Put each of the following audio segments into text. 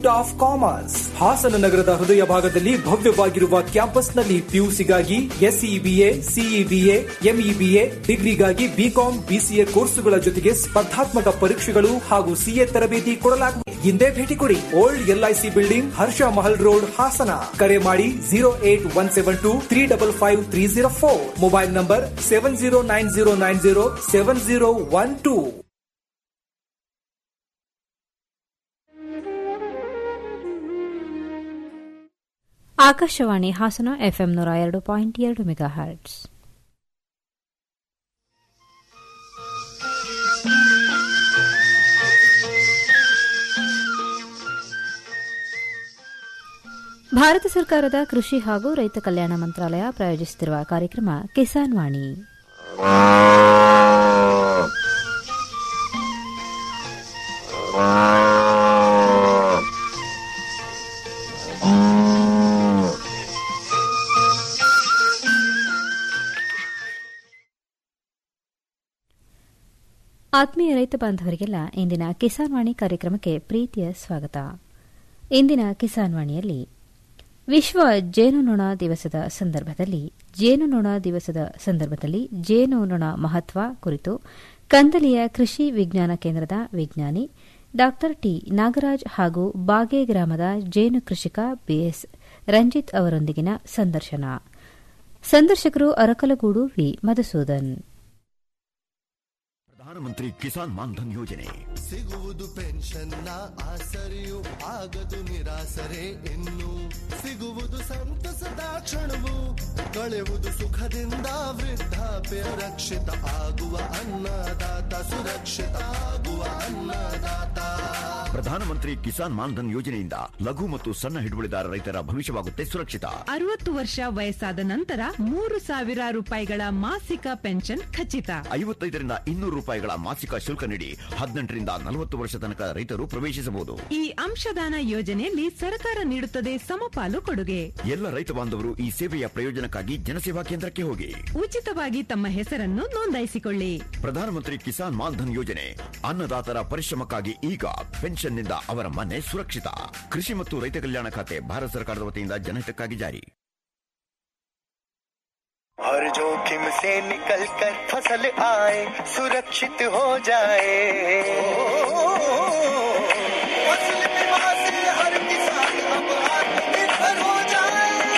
Institute of commerce Hassan ನಗರದ ಹೃದಯ ಭಾಗದಲ್ಲಿ ಭವ್ಯವಾಗಿರುವ ಕ್ಯಾಂಪಸ್ನಲ್ಲಿ ಪಿಯುಸಿಗಾಗಿ ಎಸ್ಇಬಿಎ ಸಿಇಬಿಎ ಎಂಇಬಿಎ ಡಿಗ್ರಿಗಾಗಿ ಬಿಕಾಂ ಬಿಸಿಎ ಕೋರ್ಸುಗಳ ಜೊತೆಗೆ ಸ್ಪರ್ಧಾತ್ಮಕ ಪರೀಕ್ಷೆಗಳು ಹಾಗೂ ಸಿಎ ತರಬೇತಿ ಕೊಡಲಾಗುತ್ತದೆ ಹಿಂದೆ ಭೇಟಿ ಕೊಡಿ old LIC building Harsha Mahal road Hassan ಕರೆ ಮಾಡಿ zero eight one seven two three double five three zero four mobile number seven zero nine zero nine zero seven zero one two Akashvani Hassan FM ನೂರ ಎರಡು ಪಾಯಿಂಟ್ ಎರಡು ಮೆಗಾ ಹರ್ಟ್ಸ್ ಭಾರತ ಸರ್ಕಾರದ ಕೃಷಿ ಹಾಗೂ ರೈತ ಕಲ್ಯಾಣ ಮಂತ್ರಾಲಯ ಪ್ರಾಯೋಜಿಸುತ್ತಿರುವ ಕಾರ್ಯಕ್ರಮ ಕಿಸಾನ್ ವಾಣಿ ಆತ್ಮೀಯ ರೈತ ಬಾಂಧವರಿಗೆಲ್ಲ ಇಂದಿನ ಕಿಸಾನ್ ವಾಣಿ ಕಾರ್ಯಕ್ರಮಕ್ಕೆ ಪ್ರೀತಿಯ ಸ್ವಾಗತ ಇಂದಿನ ಕಿಸಾನ್ ವಾಣಿಯಲ್ಲಿ ವಿಶ್ವ ಜೇನುನೊಣ ದಿವಸದ ಸಂದರ್ಭದಲ್ಲಿ ಜೇನುನೊಣ ದಿವಸದ ಸಂದರ್ಭದಲ್ಲಿ ಜೇನುನೊಣ ಮಹತ್ವ ಕುರಿತು ಕಂದಲಿಯ ಕೃಷಿ ವಿಜ್ಞಾನ ಕೇಂದ್ರದ ವಿಜ್ಞಾನಿ ಡಾ ಟಿ ನಾಗರಾಜ್ ಹಾಗೂ ಬಾಗೆ ಗ್ರಾಮದ ಜೇನು ಕೃಷಿಕ ಬಿಎಸ್ ರಂಜಿತ್ ಅವರೊಂದಿಗಿನ ಸಂದರ್ಶನ ಸಂದರ್ಶಕರು ಅರಕಲಗೂಡು ವಿ ಮಧುಸೂದನ್ ಪ್ರಧಾನಮಂತ್ರಿ ಕಿಸಾನ್ ಮಾನ್ಧನ್ ಯೋಜನೆ ಸಿಗುವುದು ಪೆನ್ಷನ್ನ ಆಸರೆಯು ಆಗದು ನಿರಾಸರೆ ಇನ್ನು ಸಿಗುವುದು ಸಂತಸದ ಕ್ಷಣವು ಕಳೆಯುವುದು ಸುಖದಿಂದ ವೃದ್ಧಾಪ್ಯ ರಕ್ಷಿತ ಆಗುವ ಅನ್ನದಾತ ಸುರಕ್ಷಿತ ಆಗುವ ಅನ್ನದಾತ ಪ್ರಧಾನಮಂತ್ರಿ ಕಿಸಾನ್ ಮಾನ್ಧನ್ ಯೋಜನೆಯಿಂದ ಲಘು ಮತ್ತು ಸಣ್ಣ ಹಿಡುವಳಿದಾರ ರೈತರ ಭವಿಷ್ಯವಾಗುತ್ತೆ ಸುರಕ್ಷಿತ ಅರವತ್ತು ವರ್ಷ ವಯಸ್ಸಾದ ನಂತರ ಮೂರು ಸಾವಿರ ರೂಪಾಯಿಗಳ ಮಾಸಿಕ ಪೆನ್ಷನ್ ಖಚಿತ ಐವತ್ತೈದರಿಂದ ಇನ್ನೂರು ರೂಪಾಯಿಗಳ ಮಾಸಿಕ ಶುಲ್ಕ ನೀಡಿ ಹದಿನೆಂಟರಿಂದ ನಲವತ್ತು ವರ್ಷ ತನಕ ರೈತರು ಪ್ರವೇಶಿಸಬಹುದು ಈ ಅಂಶದಾನ ಯೋಜನೆಯಲ್ಲಿ ಸರ್ಕಾರ ನೀಡುತ್ತದೆ ಸಮಪಾಲು ಕೊಡುಗೆ ಎಲ್ಲ ರೈತ ಬಾಂಧವರು ಈ ಸೇವೆಯ ಪ್ರಯೋಜನಕ್ಕಾಗಿ ಜನಸೇವಾ ಕೇಂದ್ರಕ್ಕೆ ಹೋಗಿ ಉಚಿತವಾಗಿ ತಮ್ಮ ಹೆಸರನ್ನು ನೋಂದಾಯಿಸಿಕೊಳ್ಳಿ ಪ್ರಧಾನಮಂತ್ರಿ ಕಿಸಾನ್ ಮಾನ್ಧನ್ ಯೋಜನೆ ಅನ್ನದಾತರ ಪರಿಶ್ರಮಕ್ಕಾಗಿ ಈಗ ಪೆನ್ಷನ್ನಿಂದ ಅವರ ಮನೆ ಸುರಕ್ಷಿತ ಕೃಷಿ ಮತ್ತು ರೈತ ಕಲ್ಯಾಣ ಖಾತೆ ಭಾರತ ಸರ್ಕಾರದ ವತಿಯಿಂದ ಜನಹಿತಕ್ಕಾಗಿ ಜಾರಿ हर जोखिम से निकल कर फसल आए सुरक्षित हो जाए फसल बीमा से हर किसान अब आत्मनिर्भर हो जाए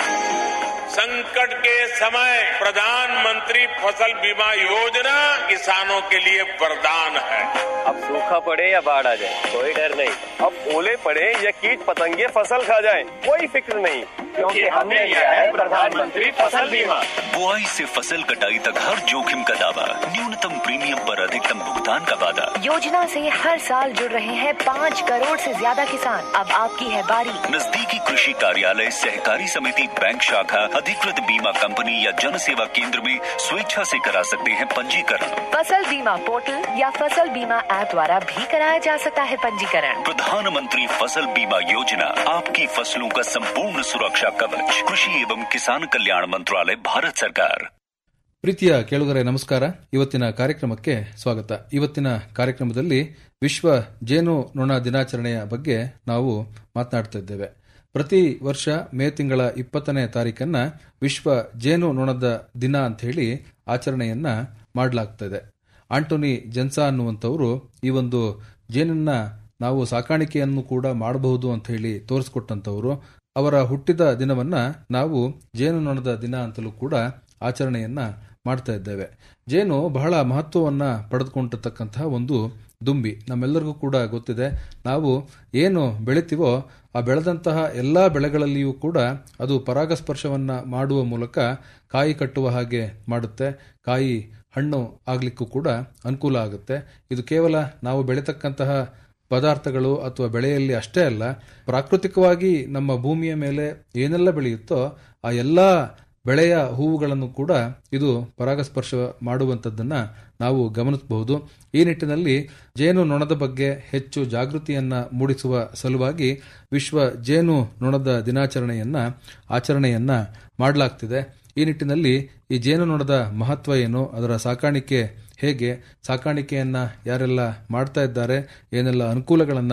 संकट के समय प्रधानमंत्री फसल बीमा योजना किसानों के लिए वरदान है अब सूखा पड़े या बाढ़ आ जाए कोई डर नहीं अब ओले पड़े या कीट पतंगे फसल खा जाए कोई फिक्र नहीं क्योंकि हमने लिया है प्रधानमंत्री फसल बीमा बुआई से फसल कटाई तक हर जोखिम का दावा न्यूनतम प्रीमियम पर अधिकतम भुगतान का वादा योजना से हर साल जुड़ रहे हैं पाँच करोड़ से ज्यादा किसान अब आपकी है बारी नजदीकी कृषि कार्यालय सहकारी समिति बैंक शाखा अधिकृत बीमा कंपनी या जन सेवा केंद्र में स्वेच्छा से करा सकते हैं पंजीकरण फसल बीमा पोर्टल या फसल बीमा ऐप द्वारा भी कराया जा सकता है पंजीकरण प्रधानमंत्री फसल बीमा योजना आपकी फसलों का संपूर्ण सुरक्षा कवच कृषि एवं किसान कल्याण मंत्रालय भारत सरकार ಪ್ರೀತಿಯ ಕೇಳುಗರೆ ನಮಸ್ಕಾರ ಇವತ್ತಿನ ಕಾರ್ಯಕ್ರಮಕ್ಕೆ ಸ್ವಾಗತ ಇವತ್ತಿನ ಕಾರ್ಯಕ್ರಮದಲ್ಲಿ ವಿಶ್ವ ಜೇನು ನೊಣ ದಿನಾಚರಣೆಯ ಬಗ್ಗೆ ನಾವು ಮಾತನಾಡ್ತಾ ಇದ್ದೇವೆ ಪ್ರತಿ ವರ್ಷ ಮೇ ತಿಂಗಳ ಇಪ್ಪತ್ತನೇ ತಾರೀಕನ್ನ ವಿಶ್ವ ಜೇನು ನೊಣದ ದಿನ ಅಂತ ಹೇಳಿ ಆಚರಣೆಯನ್ನ ಮಾಡಲಾಗ್ತದೆ ಆಂಟೋನಿ ಜೆನ್ಸಾ ಅನ್ನುವಂಥವರು ಈ ಒಂದು ಜೇನನ್ನ ನಾವು ಸಾಕಾಣಿಕೆಯನ್ನು ಕೂಡ ಮಾಡಬಹುದು ಅಂತ ಹೇಳಿ ತೋರಿಸ್ಕೊಟ್ಟಂಥವರು ಅವರ ಹುಟ್ಟಿದ ದಿನವನ್ನ ನಾವು ಜೇನು ನೊಣದ ದಿನ ಅಂತಲೂ ಕೂಡ ಆಚರಣೆಯನ್ನ ಮಾಡ್ತಾ ಇದ್ದೇವೆ ಜೇನು ಬಹಳ ಮಹತ್ವವನ್ನ ಪಡೆದುಕೊಂಡಿರ್ತಕ್ಕಂತಹ ಒಂದು ದುಂಬಿ ನಮ್ಮೆಲ್ಲರಿಗೂ ಕೂಡ ಗೊತ್ತಿದೆ ನಾವು ಏನು ಬೆಳಿತೀವೋ ಆ ಬೆಳೆದಂತಹ ಎಲ್ಲ ಬೆಳೆಗಳಲ್ಲಿಯೂ ಕೂಡ ಅದು ಪರಾಗಸ್ಪರ್ಶವನ್ನ ಮಾಡುವ ಮೂಲಕ ಕಾಯಿ ಕಟ್ಟುವ ಹಾಗೆ ಮಾಡುತ್ತೆ ಕಾಯಿ ಹಣ್ಣು ಆಗ್ಲಿಕ್ಕೂ ಕೂಡ ಅನುಕೂಲ ಆಗುತ್ತೆ ಇದು ಕೇವಲ ನಾವು ಬೆಳೀತಕ್ಕಂತಹ ಪದಾರ್ಥಗಳು ಅಥವಾ ಬೆಳೆಯಲ್ಲಿ ಅಷ್ಟೇ ಅಲ್ಲ ಪ್ರಾಕೃತಿಕವಾಗಿ ನಮ್ಮ ಭೂಮಿಯ ಮೇಲೆ ಏನೆಲ್ಲ ಬೆಳೆಯುತ್ತೋ ಆ ಎಲ್ಲ ಬೆಳೆಯ ಹೂವುಗಳನ್ನು ಕೂಡ ಇದು ಪರಾಗಸ್ಪರ್ಶ ಮಾಡುವಂಥದ್ದನ್ನ ನಾವು ಗಮನಿಸಬಹುದು ಈ ನಿಟ್ಟಿನಲ್ಲಿ ಜೇನು ನೊಣದ ಬಗ್ಗೆ ಹೆಚ್ಚು ಜಾಗೃತಿಯನ್ನ ಮೂಡಿಸುವ ಸಲುವಾಗಿ ವಿಶ್ವ ಜೇನು ನೊಣದ ದಿನಾಚರಣೆಯನ್ನ ಆಚರಣೆಯನ್ನ ಮಾಡಲಾಗ್ತಿದೆ ಈ ನಿಟ್ಟಿನಲ್ಲಿ ಈ ಜೇನು ನೊಣದ ಮಹತ್ವ ಏನು ಅದರ ಸಾಕಾಣಿಕೆ ಹೇಗೆ ಸಾಕಾಣಿಕೆಯನ್ನ ಯಾರೆಲ್ಲ ಮಾಡ್ತಾ ಇದ್ದಾರೆ ಏನೆಲ್ಲ ಅನುಕೂಲಗಳನ್ನ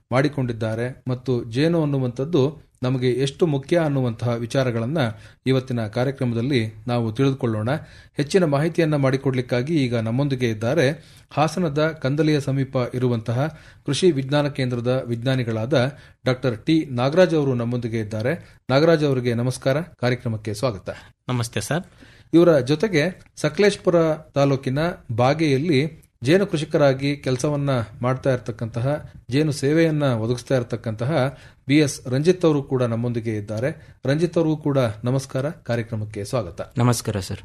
ಮಾಡಿಕೊಂಡಿದ್ದಾರೆ ಮತ್ತು ಜೇನು ಅನ್ನುವಂಥದ್ದು ನಮಗೆ ಎಷ್ಟು ಮುಖ್ಯ ಅನ್ನುವಂತಹ ವಿಚಾರಗಳನ್ನ ಇವತ್ತಿನ ಕಾರ್ಯಕ್ರಮದಲ್ಲಿ ನಾವು ತಿಳಿದುಕೊಳ್ಳೋಣ ಹೆಚ್ಚಿನ ಮಾಹಿತಿಯನ್ನ ಮಾಡಿಕೊಡ್ಲಿಕ್ಕಾಗಿ ಈಗ ನಮ್ಮೊಂದಿಗೆ ಇದ್ದಾರೆ ಹಾಸನದ ಕಂದಲಿಯ ಸಮೀಪ ಇರುವಂತಹ ಕೃಷಿ ವಿಜ್ಞಾನ ಕೇಂದ್ರದ ವಿಜ್ಞಾನಿಗಳಾದ ಡಾಕ್ಟರ್ ಟಿ ನಾಗರಾಜ್ ಅವರು ನಮ್ಮೊಂದಿಗೆ ಇದ್ದಾರೆ ನಾಗರಾಜ್ ಅವರಿಗೆ ನಮಸ್ಕಾರ ಕಾರ್ಯಕ್ರಮಕ್ಕೆ ಸ್ವಾಗತ ನಮಸ್ತೆ ಸರ್ ಇವರ ಜೊತೆಗೆ ಸಕಲೇಶ್ಪುರ ತಾಲೂಕಿನ ಬಾಗೆಯಲ್ಲಿ ಜೇನು ಕೃಷಿಕರಾಗಿ ಕೆಲಸವನ್ನ ಮಾಡ್ತಾ ಇರತಕ್ಕಂತಹ ಜೇನು ಸೇವೆಯನ್ನ ಒದಗಿಸ್ತಾ ಇರತಕ್ಕಂತಹ ಬಿ ಎಸ್ ರಂಜಿತ್ ಅವರು ಕೂಡ ನಮ್ಮೊಂದಿಗೆ ಇದ್ದಾರೆ ರಂಜಿತ್ ಅವರಿಗೂ ಕೂಡ ನಮಸ್ಕಾರ ಕಾರ್ಯಕ್ರಮಕ್ಕೆ ಸ್ವಾಗತ ನಮಸ್ಕಾರ ಸರ್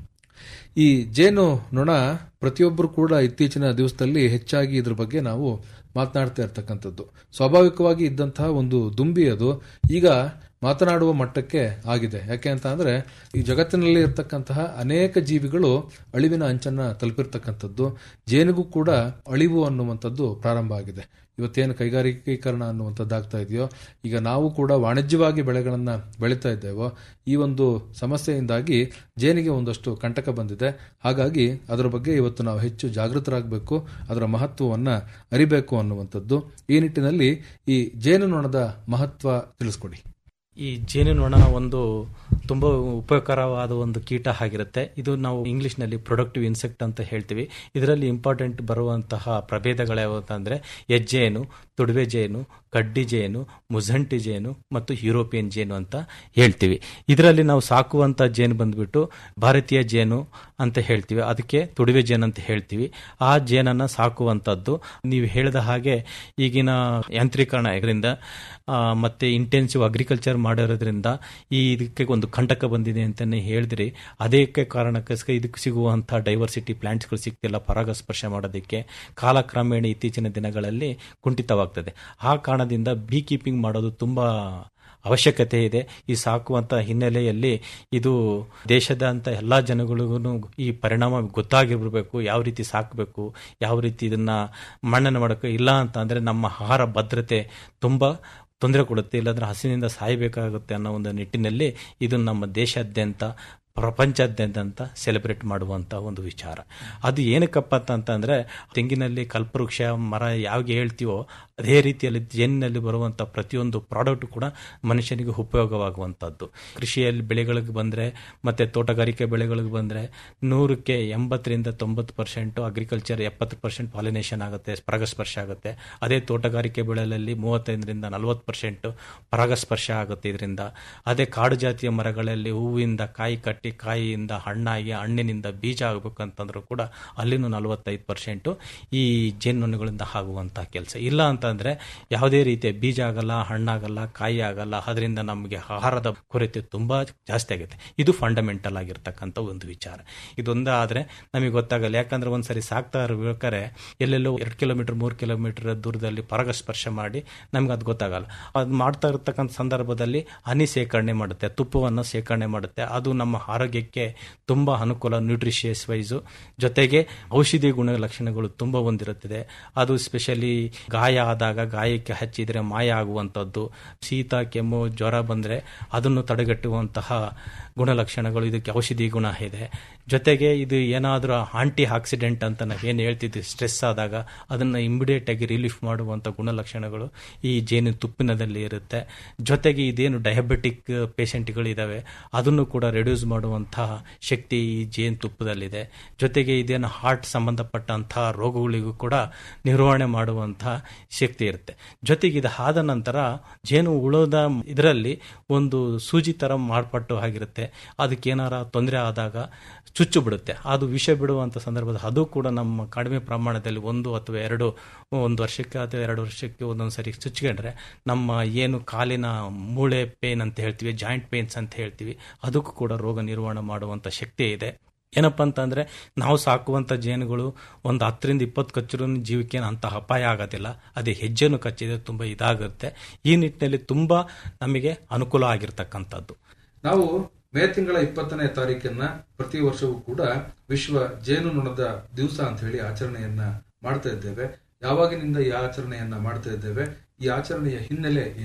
ಈ ಜೇನು ನೊಣ ಪ್ರತಿಯೊಬ್ಬರು ಕೂಡ ಇತ್ತೀಚಿನ ದಿವಸದಲ್ಲಿ ಹೆಚ್ಚಾಗಿ ಇದ್ರ ಬಗ್ಗೆ ನಾವು ಮಾತನಾಡ್ತಾ ಇರ್ತಕ್ಕಂಥದ್ದು ಸ್ವಾಭಾವಿಕವಾಗಿ ಇದ್ದಂತಹ ಒಂದು ದುಂಬಿ ಅದು ಈಗ ಮಾತನಾಡುವ ಮಟ್ಟಕ್ಕೆ ಆಗಿದೆ ಯಾಕೆ ಅಂತ ಅಂದ್ರೆ ಈ ಜಗತ್ತಿನಲ್ಲಿ ಇರತಕ್ಕಂತಹ ಅನೇಕ ಜೀವಿಗಳು ಅಳಿವಿನ ಅಂಚನ್ನ ತಲುಪಿರ್ತಕ್ಕಂಥದ್ದು ಜೇನಿಗೂ ಕೂಡ ಅಳಿವು ಅನ್ನುವಂಥದ್ದು ಪ್ರಾರಂಭ ಆಗಿದೆ ಇವತ್ತೇನು ಕೈಗಾರಿಕೀಕರಣ ಅನ್ನುವಂಥದ್ದಾಗ್ತಾ ಇದೆಯೋ ಈಗ ನಾವು ಕೂಡ ವಾಣಿಜ್ಯವಾಗಿ ಬೆಳೆಗಳನ್ನ ಬೆಳೀತಾ ಇದ್ದೇವೋ ಈ ಒಂದು ಸಮಸ್ಯೆಯಿಂದಾಗಿ ಜೇನಿಗೆ ಒಂದಷ್ಟು ಕಂಟಕ ಬಂದಿದೆ ಹಾಗಾಗಿ ಅದರ ಬಗ್ಗೆ ಇವತ್ತು ನಾವು ಹೆಚ್ಚು ಜಾಗೃತರಾಗಬೇಕು ಅದರ ಮಹತ್ವವನ್ನ ಅರಿಬೇಕು ಅನ್ನುವಂಥದ್ದು ಈ ನಿಟ್ಟಿನಲ್ಲಿ ಈ ಜೇನುನೊಣದ ಮಹತ್ವ ತಿಳಿಸ್ಕೊಡಿ ಈ ಜೇನುನೊಣ ಒಂದು ತುಂಬ ಉಪಕಾರವಾದ ಒಂದು ಕೀಟ ಆಗಿರುತ್ತೆ ಇದು ನಾವು ಇಂಗ್ಲಿಷ್ನಲ್ಲಿ ಪ್ರೊಡಕ್ಟಿವ್ ಇನ್ಸೆಕ್ಟ್ ಅಂತ ಹೇಳ್ತೀವಿ ಇದರಲ್ಲಿ ಇಂಪಾರ್ಟೆಂಟ್ ಬರುವಂತಹ ಪ್ರಭೇದಗಳ್ಯಾವು ಅಂತಂದರೆ ಹೆಜ್ಜೇನು ತುಡುವೆ ಜೇನು ಕಡ್ಡಿ ಜೇನು ಮುಝಂಟಿ ಜೇನು ಮತ್ತು ಯುರೋಪಿಯನ್ ಜೇನು ಅಂತ ಹೇಳ್ತೀವಿ ಇದರಲ್ಲಿ ನಾವು ಸಾಕುವಂತ ಜೇನು ಬಂದ್ಬಿಟ್ಟು ಭಾರತೀಯ ಜೇನು ಅಂತ ಹೇಳ್ತೀವಿ ಅದಕ್ಕೆ ತುಡುವೆ ಜೇನು ಅಂತ ಹೇಳ್ತೀವಿ ಆ ಜೇನನ್ನ ಸಾಕುವಂಥದ್ದು ನೀವು ಹೇಳಿದ ಹಾಗೆ ಈಗಿನ ಯಾಂತ್ರೀಕರಣ ಇದರಿಂದ ಆ, ಮತ್ತೆ ಇಂಟೆನ್ಸಿವ್ ಅಗ್ರಿಕಲ್ಚರ್ ಮಾಡಿರೋದ್ರಿಂದ ಈ ಇದಕ್ಕೆ ಒಂದು ಕಂಟಕ ಬಂದಿದೆ ಅಂತಾನೆ ಹೇಳಿದ್ರಿ ಅದಕ್ಕೆ ಕಾರಣಕ್ಕೋಸ್ಕರ ಇದಕ್ಕೆ ಸಿಗುವಂತಹ ಡೈವರ್ಸಿಟಿ ಪ್ಲಾಂಟ್ಸ್ಗಳು ಸಿಗ್ತಿಲ್ಲ ಪರಾಗಸ್ಪರ್ಶ ಮಾಡೋದಕ್ಕೆ ಕಾಲಕ್ರಮೇಣ ಇತ್ತೀಚಿನ ದಿನಗಳಲ್ಲಿ ಕುಂಠಿತವಾಗ್ತದೆ ಆ ಕಾರಣದಿಂದ ಬೀ ಕೀಪಿಂಗ್ ಮಾಡೋದು ತುಂಬಾ ಅವಶ್ಯಕತೆ ಇದೆ ಈ ಸಾಕುವಂತ ಹಿನ್ನೆಲೆಯಲ್ಲಿ ಇದು ದೇಶದಂತ ಎಲ್ಲಾ ಜನಗಳಿಗೂ ಈ ಪರಿಣಾಮ ಗೊತ್ತಾಗಿರ್ಬೇಕು ಯಾವ ರೀತಿ ಸಾಕಬೇಕು ಯಾವ ರೀತಿ ಇದನ್ನ ಮಣ್ಣನ್ನು ಮಾಡಬೇಕು ಇಲ್ಲ ಅಂತ ಅಂದ್ರೆ ನಮ್ಮ ಆಹಾರ ಭದ್ರತೆ ತುಂಬಾ ತೊಂದರೆ ಕೊಡುತ್ತೆ ಇಲ್ಲಾಂದ್ರೆ ಹಸಿವಿನಿಂದ ಸಾಯಬೇಕಾಗುತ್ತೆ ಅನ್ನೋ ಒಂದು ನಿಟ್ಟಿನಲ್ಲಿ ಇದು ನಮ್ಮ ದೇಶಾದ್ಯಂತ ಪ್ರಪಂಚಾದ್ಯಂತ ಸೆಲೆಬ್ರೇಟ್ ಮಾಡುವಂತ ಒಂದು ವಿಚಾರ ಅದು ಏನಕ್ಕಪ್ಪ ಅಂತಂದ್ರೆ ತೆಂಗಿನಲ್ಲಿ ಕಲ್ಪವೃಕ್ಷ ಮರ ಯಾವಾಗ ಹೇಳ್ತೀವೋ ಅದೇ ರೀತಿಯಲ್ಲಿ ಜೇನಿನಲ್ಲಿ ಬರುವಂತ ಪ್ರತಿಯೊಂದು ಪ್ರಾಡಕ್ಟ್ ಕೂಡ ಮನುಷ್ಯನಿಗೆ ಉಪಯೋಗವಾಗುವಂತದ್ದು ಕೃಷಿಯಲ್ಲಿ ಬೆಳೆಗಳಿಗೆ ಬಂದ್ರೆ ಮತ್ತೆ ತೋಟಗಾರಿಕೆ ಬೆಳೆಗಳಿಗೆ ಬಂದ್ರೆ ನೂರಕ್ಕೆ ಎಂಬತ್ತರಿಂದ ತೊಂಬತ್ತು ಪರ್ಸೆಂಟ್ ಅಗ್ರಿಕಲ್ಚರ್ ಎಪ್ಪತ್ತು ಪರ್ಸೆಂಟ್ ಪಾಲಿನೇಷನ್ ಆಗುತ್ತೆ ಪರಾಗಸ್ಪರ್ಶ ಆಗುತ್ತೆ ಅದೇ ತೋಟಗಾರಿಕೆ ಬೆಳೆಯಲ್ಲಿ ಮೂವತ್ತೈದರಿಂದ ನಲವತ್ತು ಪರ್ಸೆಂಟ್ ಪರಾಗಸ್ಪರ್ಶ ಆಗುತ್ತೆ ಇದರಿಂದ ಅದೇ ಕಾಡು ಜಾತಿಯ ಮರಗಳಲ್ಲಿ ಹೂವಿಂದ ಕಾಯಿ ಕಟ್ಟಿ ಕಾಯಿಯಿಂದ ಹಣ್ಣಾಗಿ ಹಣ್ಣಿನಿಂದ ಬೀಜ ಆಗಬೇಕಂತಂದ್ರೂ ಕೂಡ ಅಲ್ಲಿನೂ ನಲವತ್ತೈದು ಪರ್ಸೆಂಟ್ ಈ ಜೇನುನೊಣಗಳಿಂದ ಆಗುವಂತಹ ಕೆಲಸ ಇಲ್ಲ ಅಂತಂದ್ರೆ ಯಾವುದೇ ರೀತಿಯ ಬೀಜ ಆಗಲ್ಲ ಹಣ್ಣಾಗಲ್ಲ ಕಾಯಿ ಆಗಲ್ಲ ಅದರಿಂದ ನಮಗೆ ಆಹಾರದ ಕೊರತೆ ತುಂಬಾ ಜಾಸ್ತಿ ಆಗುತ್ತೆ ಇದು ಫಂಡಮೆಂಟಲ್ ಆಗಿರ್ತಕ್ಕಂಥ ಒಂದು ವಿಚಾರ ಇದೊಂದೇ ಆದ್ರೆ ನಮಗೆ ಗೊತ್ತಾಗಲ್ಲ ಯಾಕಂದ್ರೆ ಒಂದ್ಸರಿ ಸಾಕ್ತಾ ಇರ್ಬೇಕಾದ್ರೆ ಎಲ್ಲೆಲ್ಲೋ ಎರಡು ಕಿಲೋಮೀಟರ್ ಮೂರು ಕಿಲೋಮೀಟರ್ ದೂರದಲ್ಲಿ ಪರಾಗಸ್ಪರ್ಶ ಮಾಡಿ ನಮ್ಗೆ ಅದು ಗೊತ್ತಾಗಲ್ಲ ಅದು ಮಾಡ್ತಾ ಇರತಕ್ಕಂಥ ಸಂದರ್ಭದಲ್ಲಿ ಹನಿ ಸೇಕರಣೆ ಮಾಡುತ್ತೆ ತುಪ್ಪವನ್ನು ಸೇಕರಣೆ ಮಾಡುತ್ತೆ ಅದು ನಮ್ಮ ಆರೋಗ್ಯಕ್ಕೆ ತುಂಬಾ ಅನುಕೂಲ ನ್ಯೂಟ್ರಿಷಿಯಸ್ ವೈಸು ಜೊತೆಗೆ ಔಷಧಿ ಗುಣ ಲಕ್ಷಣಗಳು ತುಂಬಾ ಹೊಂದಿರುತ್ತದೆ ಅದು ಸ್ಪೆಷಲಿ ಗಾಯ ಆದಾಗ ಗಾಯಕ್ಕೆ ಹಚ್ಚಿದ್ರೆ ಮಾಯ ಆಗುವಂಥದ್ದು ಶೀತ ಕೆಮ್ಮು ಜ್ವರ ಬಂದ್ರೆ ಅದನ್ನು ತಡೆಗಟ್ಟುವಂತಹ ಗುಣಲಕ್ಷಣಗಳು ಇದಕ್ಕೆ ಔಷಧಿ ಗುಣ ಇದೆ ಜೊತೆಗೆ ಇದು ಏನಾದರೂ ಆಂಟಿ ಆಕ್ಸಿಡೆಂಟ್ ಅಂತ ನಾವೇನು ಹೇಳ್ತಿದ್ವಿ ಸ್ಟ್ರೆಸ್ ಆದಾಗ ಅದನ್ನು ಇಮಿಡಿಯೇಟ್ ಆಗಿ ರಿಲೀಫ್ ಮಾಡುವಂಥ ಗುಣಲಕ್ಷಣಗಳು ಈ ಜೇನು ತುಪ್ಪಿನದಲ್ಲಿ ಇರುತ್ತೆ ಜೊತೆಗೆ ಇದೇನು ಡಯಾಬಿಟಿಕ್ ಪೇಷಂಟ್ಗಳಿದ್ದಾವೆ ಅದನ್ನು ಕೂಡ ರೆಡ್ಯೂಸ್ ಮಾಡುವಂತಹ ಶಕ್ತಿ ಈ ಜೇನು ತುಪ್ಪದಲ್ಲಿದೆ ಜೊತೆಗೆ ಇದೇನು ಹಾರ್ಟ್ ಸಂಬಂಧಪಟ್ಟಂತಹ ರೋಗಗಳಿಗೂ ಕೂಡ ನಿರ್ವಹಣೆ ಮಾಡುವಂತಹ ಶಕ್ತಿ ಇರುತ್ತೆ ಜೊತೆಗೆ ಇದು ಆದ ನಂತರ ಜೇನು ಉಳೋದ ಇದರಲ್ಲಿ ಒಂದು ಸೂಜಿ ತರ ಮಾರ್ಪಟ್ಟು ಆಗಿರುತ್ತೆ ಅದಕ್ಕೆ ಏನಾರ ತೊಂದರೆ ಆದಾಗ ಚುಚ್ಚು ಬಿಡುತ್ತೆ ಅದು ವಿಷ ಬಿಡುವಂತ ಸಂದರ್ಭದ ಅದು ಕೂಡ ನಮ್ಮ ಕಡಿಮೆ ಪ್ರಮಾಣದಲ್ಲಿ ಒಂದು ಅಥವಾ ಎರಡು ಒಂದು ವರ್ಷಕ್ಕೆ ಅಥವಾ ಎರಡು ವರ್ಷಕ್ಕೆ ಒಂದೊಂದು ಸರಿ ಚುಚ್ಕೊಂಡ್ರೆ ನಮ್ಮ ಏನು ಕಾಲಿನ ಮೂಳೆ ಪೇನ್ ಅಂತ ಹೇಳ್ತೀವಿ ಜಾಯಿಂಟ್ ಪೇನ್ಸ್ ಅಂತ ಹೇಳ್ತೀವಿ ಅದಕ್ಕೂ ಕೂಡ ರೋಗ ನಿರ್ವಹಣೆ ಮಾಡುವಂತ ಶಕ್ತಿ ಇದೆ ಏನಪ್ಪ ಅಂತಂದ್ರೆ ನಾವು ಸಾಕುವಂತ ಜೇನುಗಳು ಒಂದು ಹತ್ತರಿಂದ ಇಪ್ಪತ್ತು ಕಚ್ಚಿರೋ ಜೀವಕ್ಕೆ ಅಂತ ಅಪಾಯ ಆಗೋದಿಲ್ಲ ಅದೇ ಹೆಜ್ಜೆನು ಕಚ್ಚಿದ್ರೆ ತುಂಬಾ ಇದಾಗುತ್ತೆ ಈ ನಿಟ್ಟಿನಲ್ಲಿ ತುಂಬಾ ನಮಗೆ ಅನುಕೂಲ ಆಗಿರ್ತಕ್ಕಂಥದ್ದು ನಾವು ಮೇ ತಿಂಗಳ ಇಪ್ಪತ್ತನೇ ತಾರೀಕನ್ನ ಪ್ರತಿ ವರ್ಷವೂ ಕೂಡ ವಿಶ್ವ ಜೇನುನೊಣದ ದಿವಸ ಅಂತ ಹೇಳಿ ಆಚರಣೆಯನ್ನ ಮಾಡ್ತಾ ಇದ್ದೇವೆ ಯಾವಾಗಿನಿಂದ ಈ ಆಚರಣೆಯನ್ನ ಮಾಡ್ತಾ ಇದ್ದೇವೆ ಈ ಆಚರಣೆಯ ಹಿನ್ನೆಲೆ ಏನು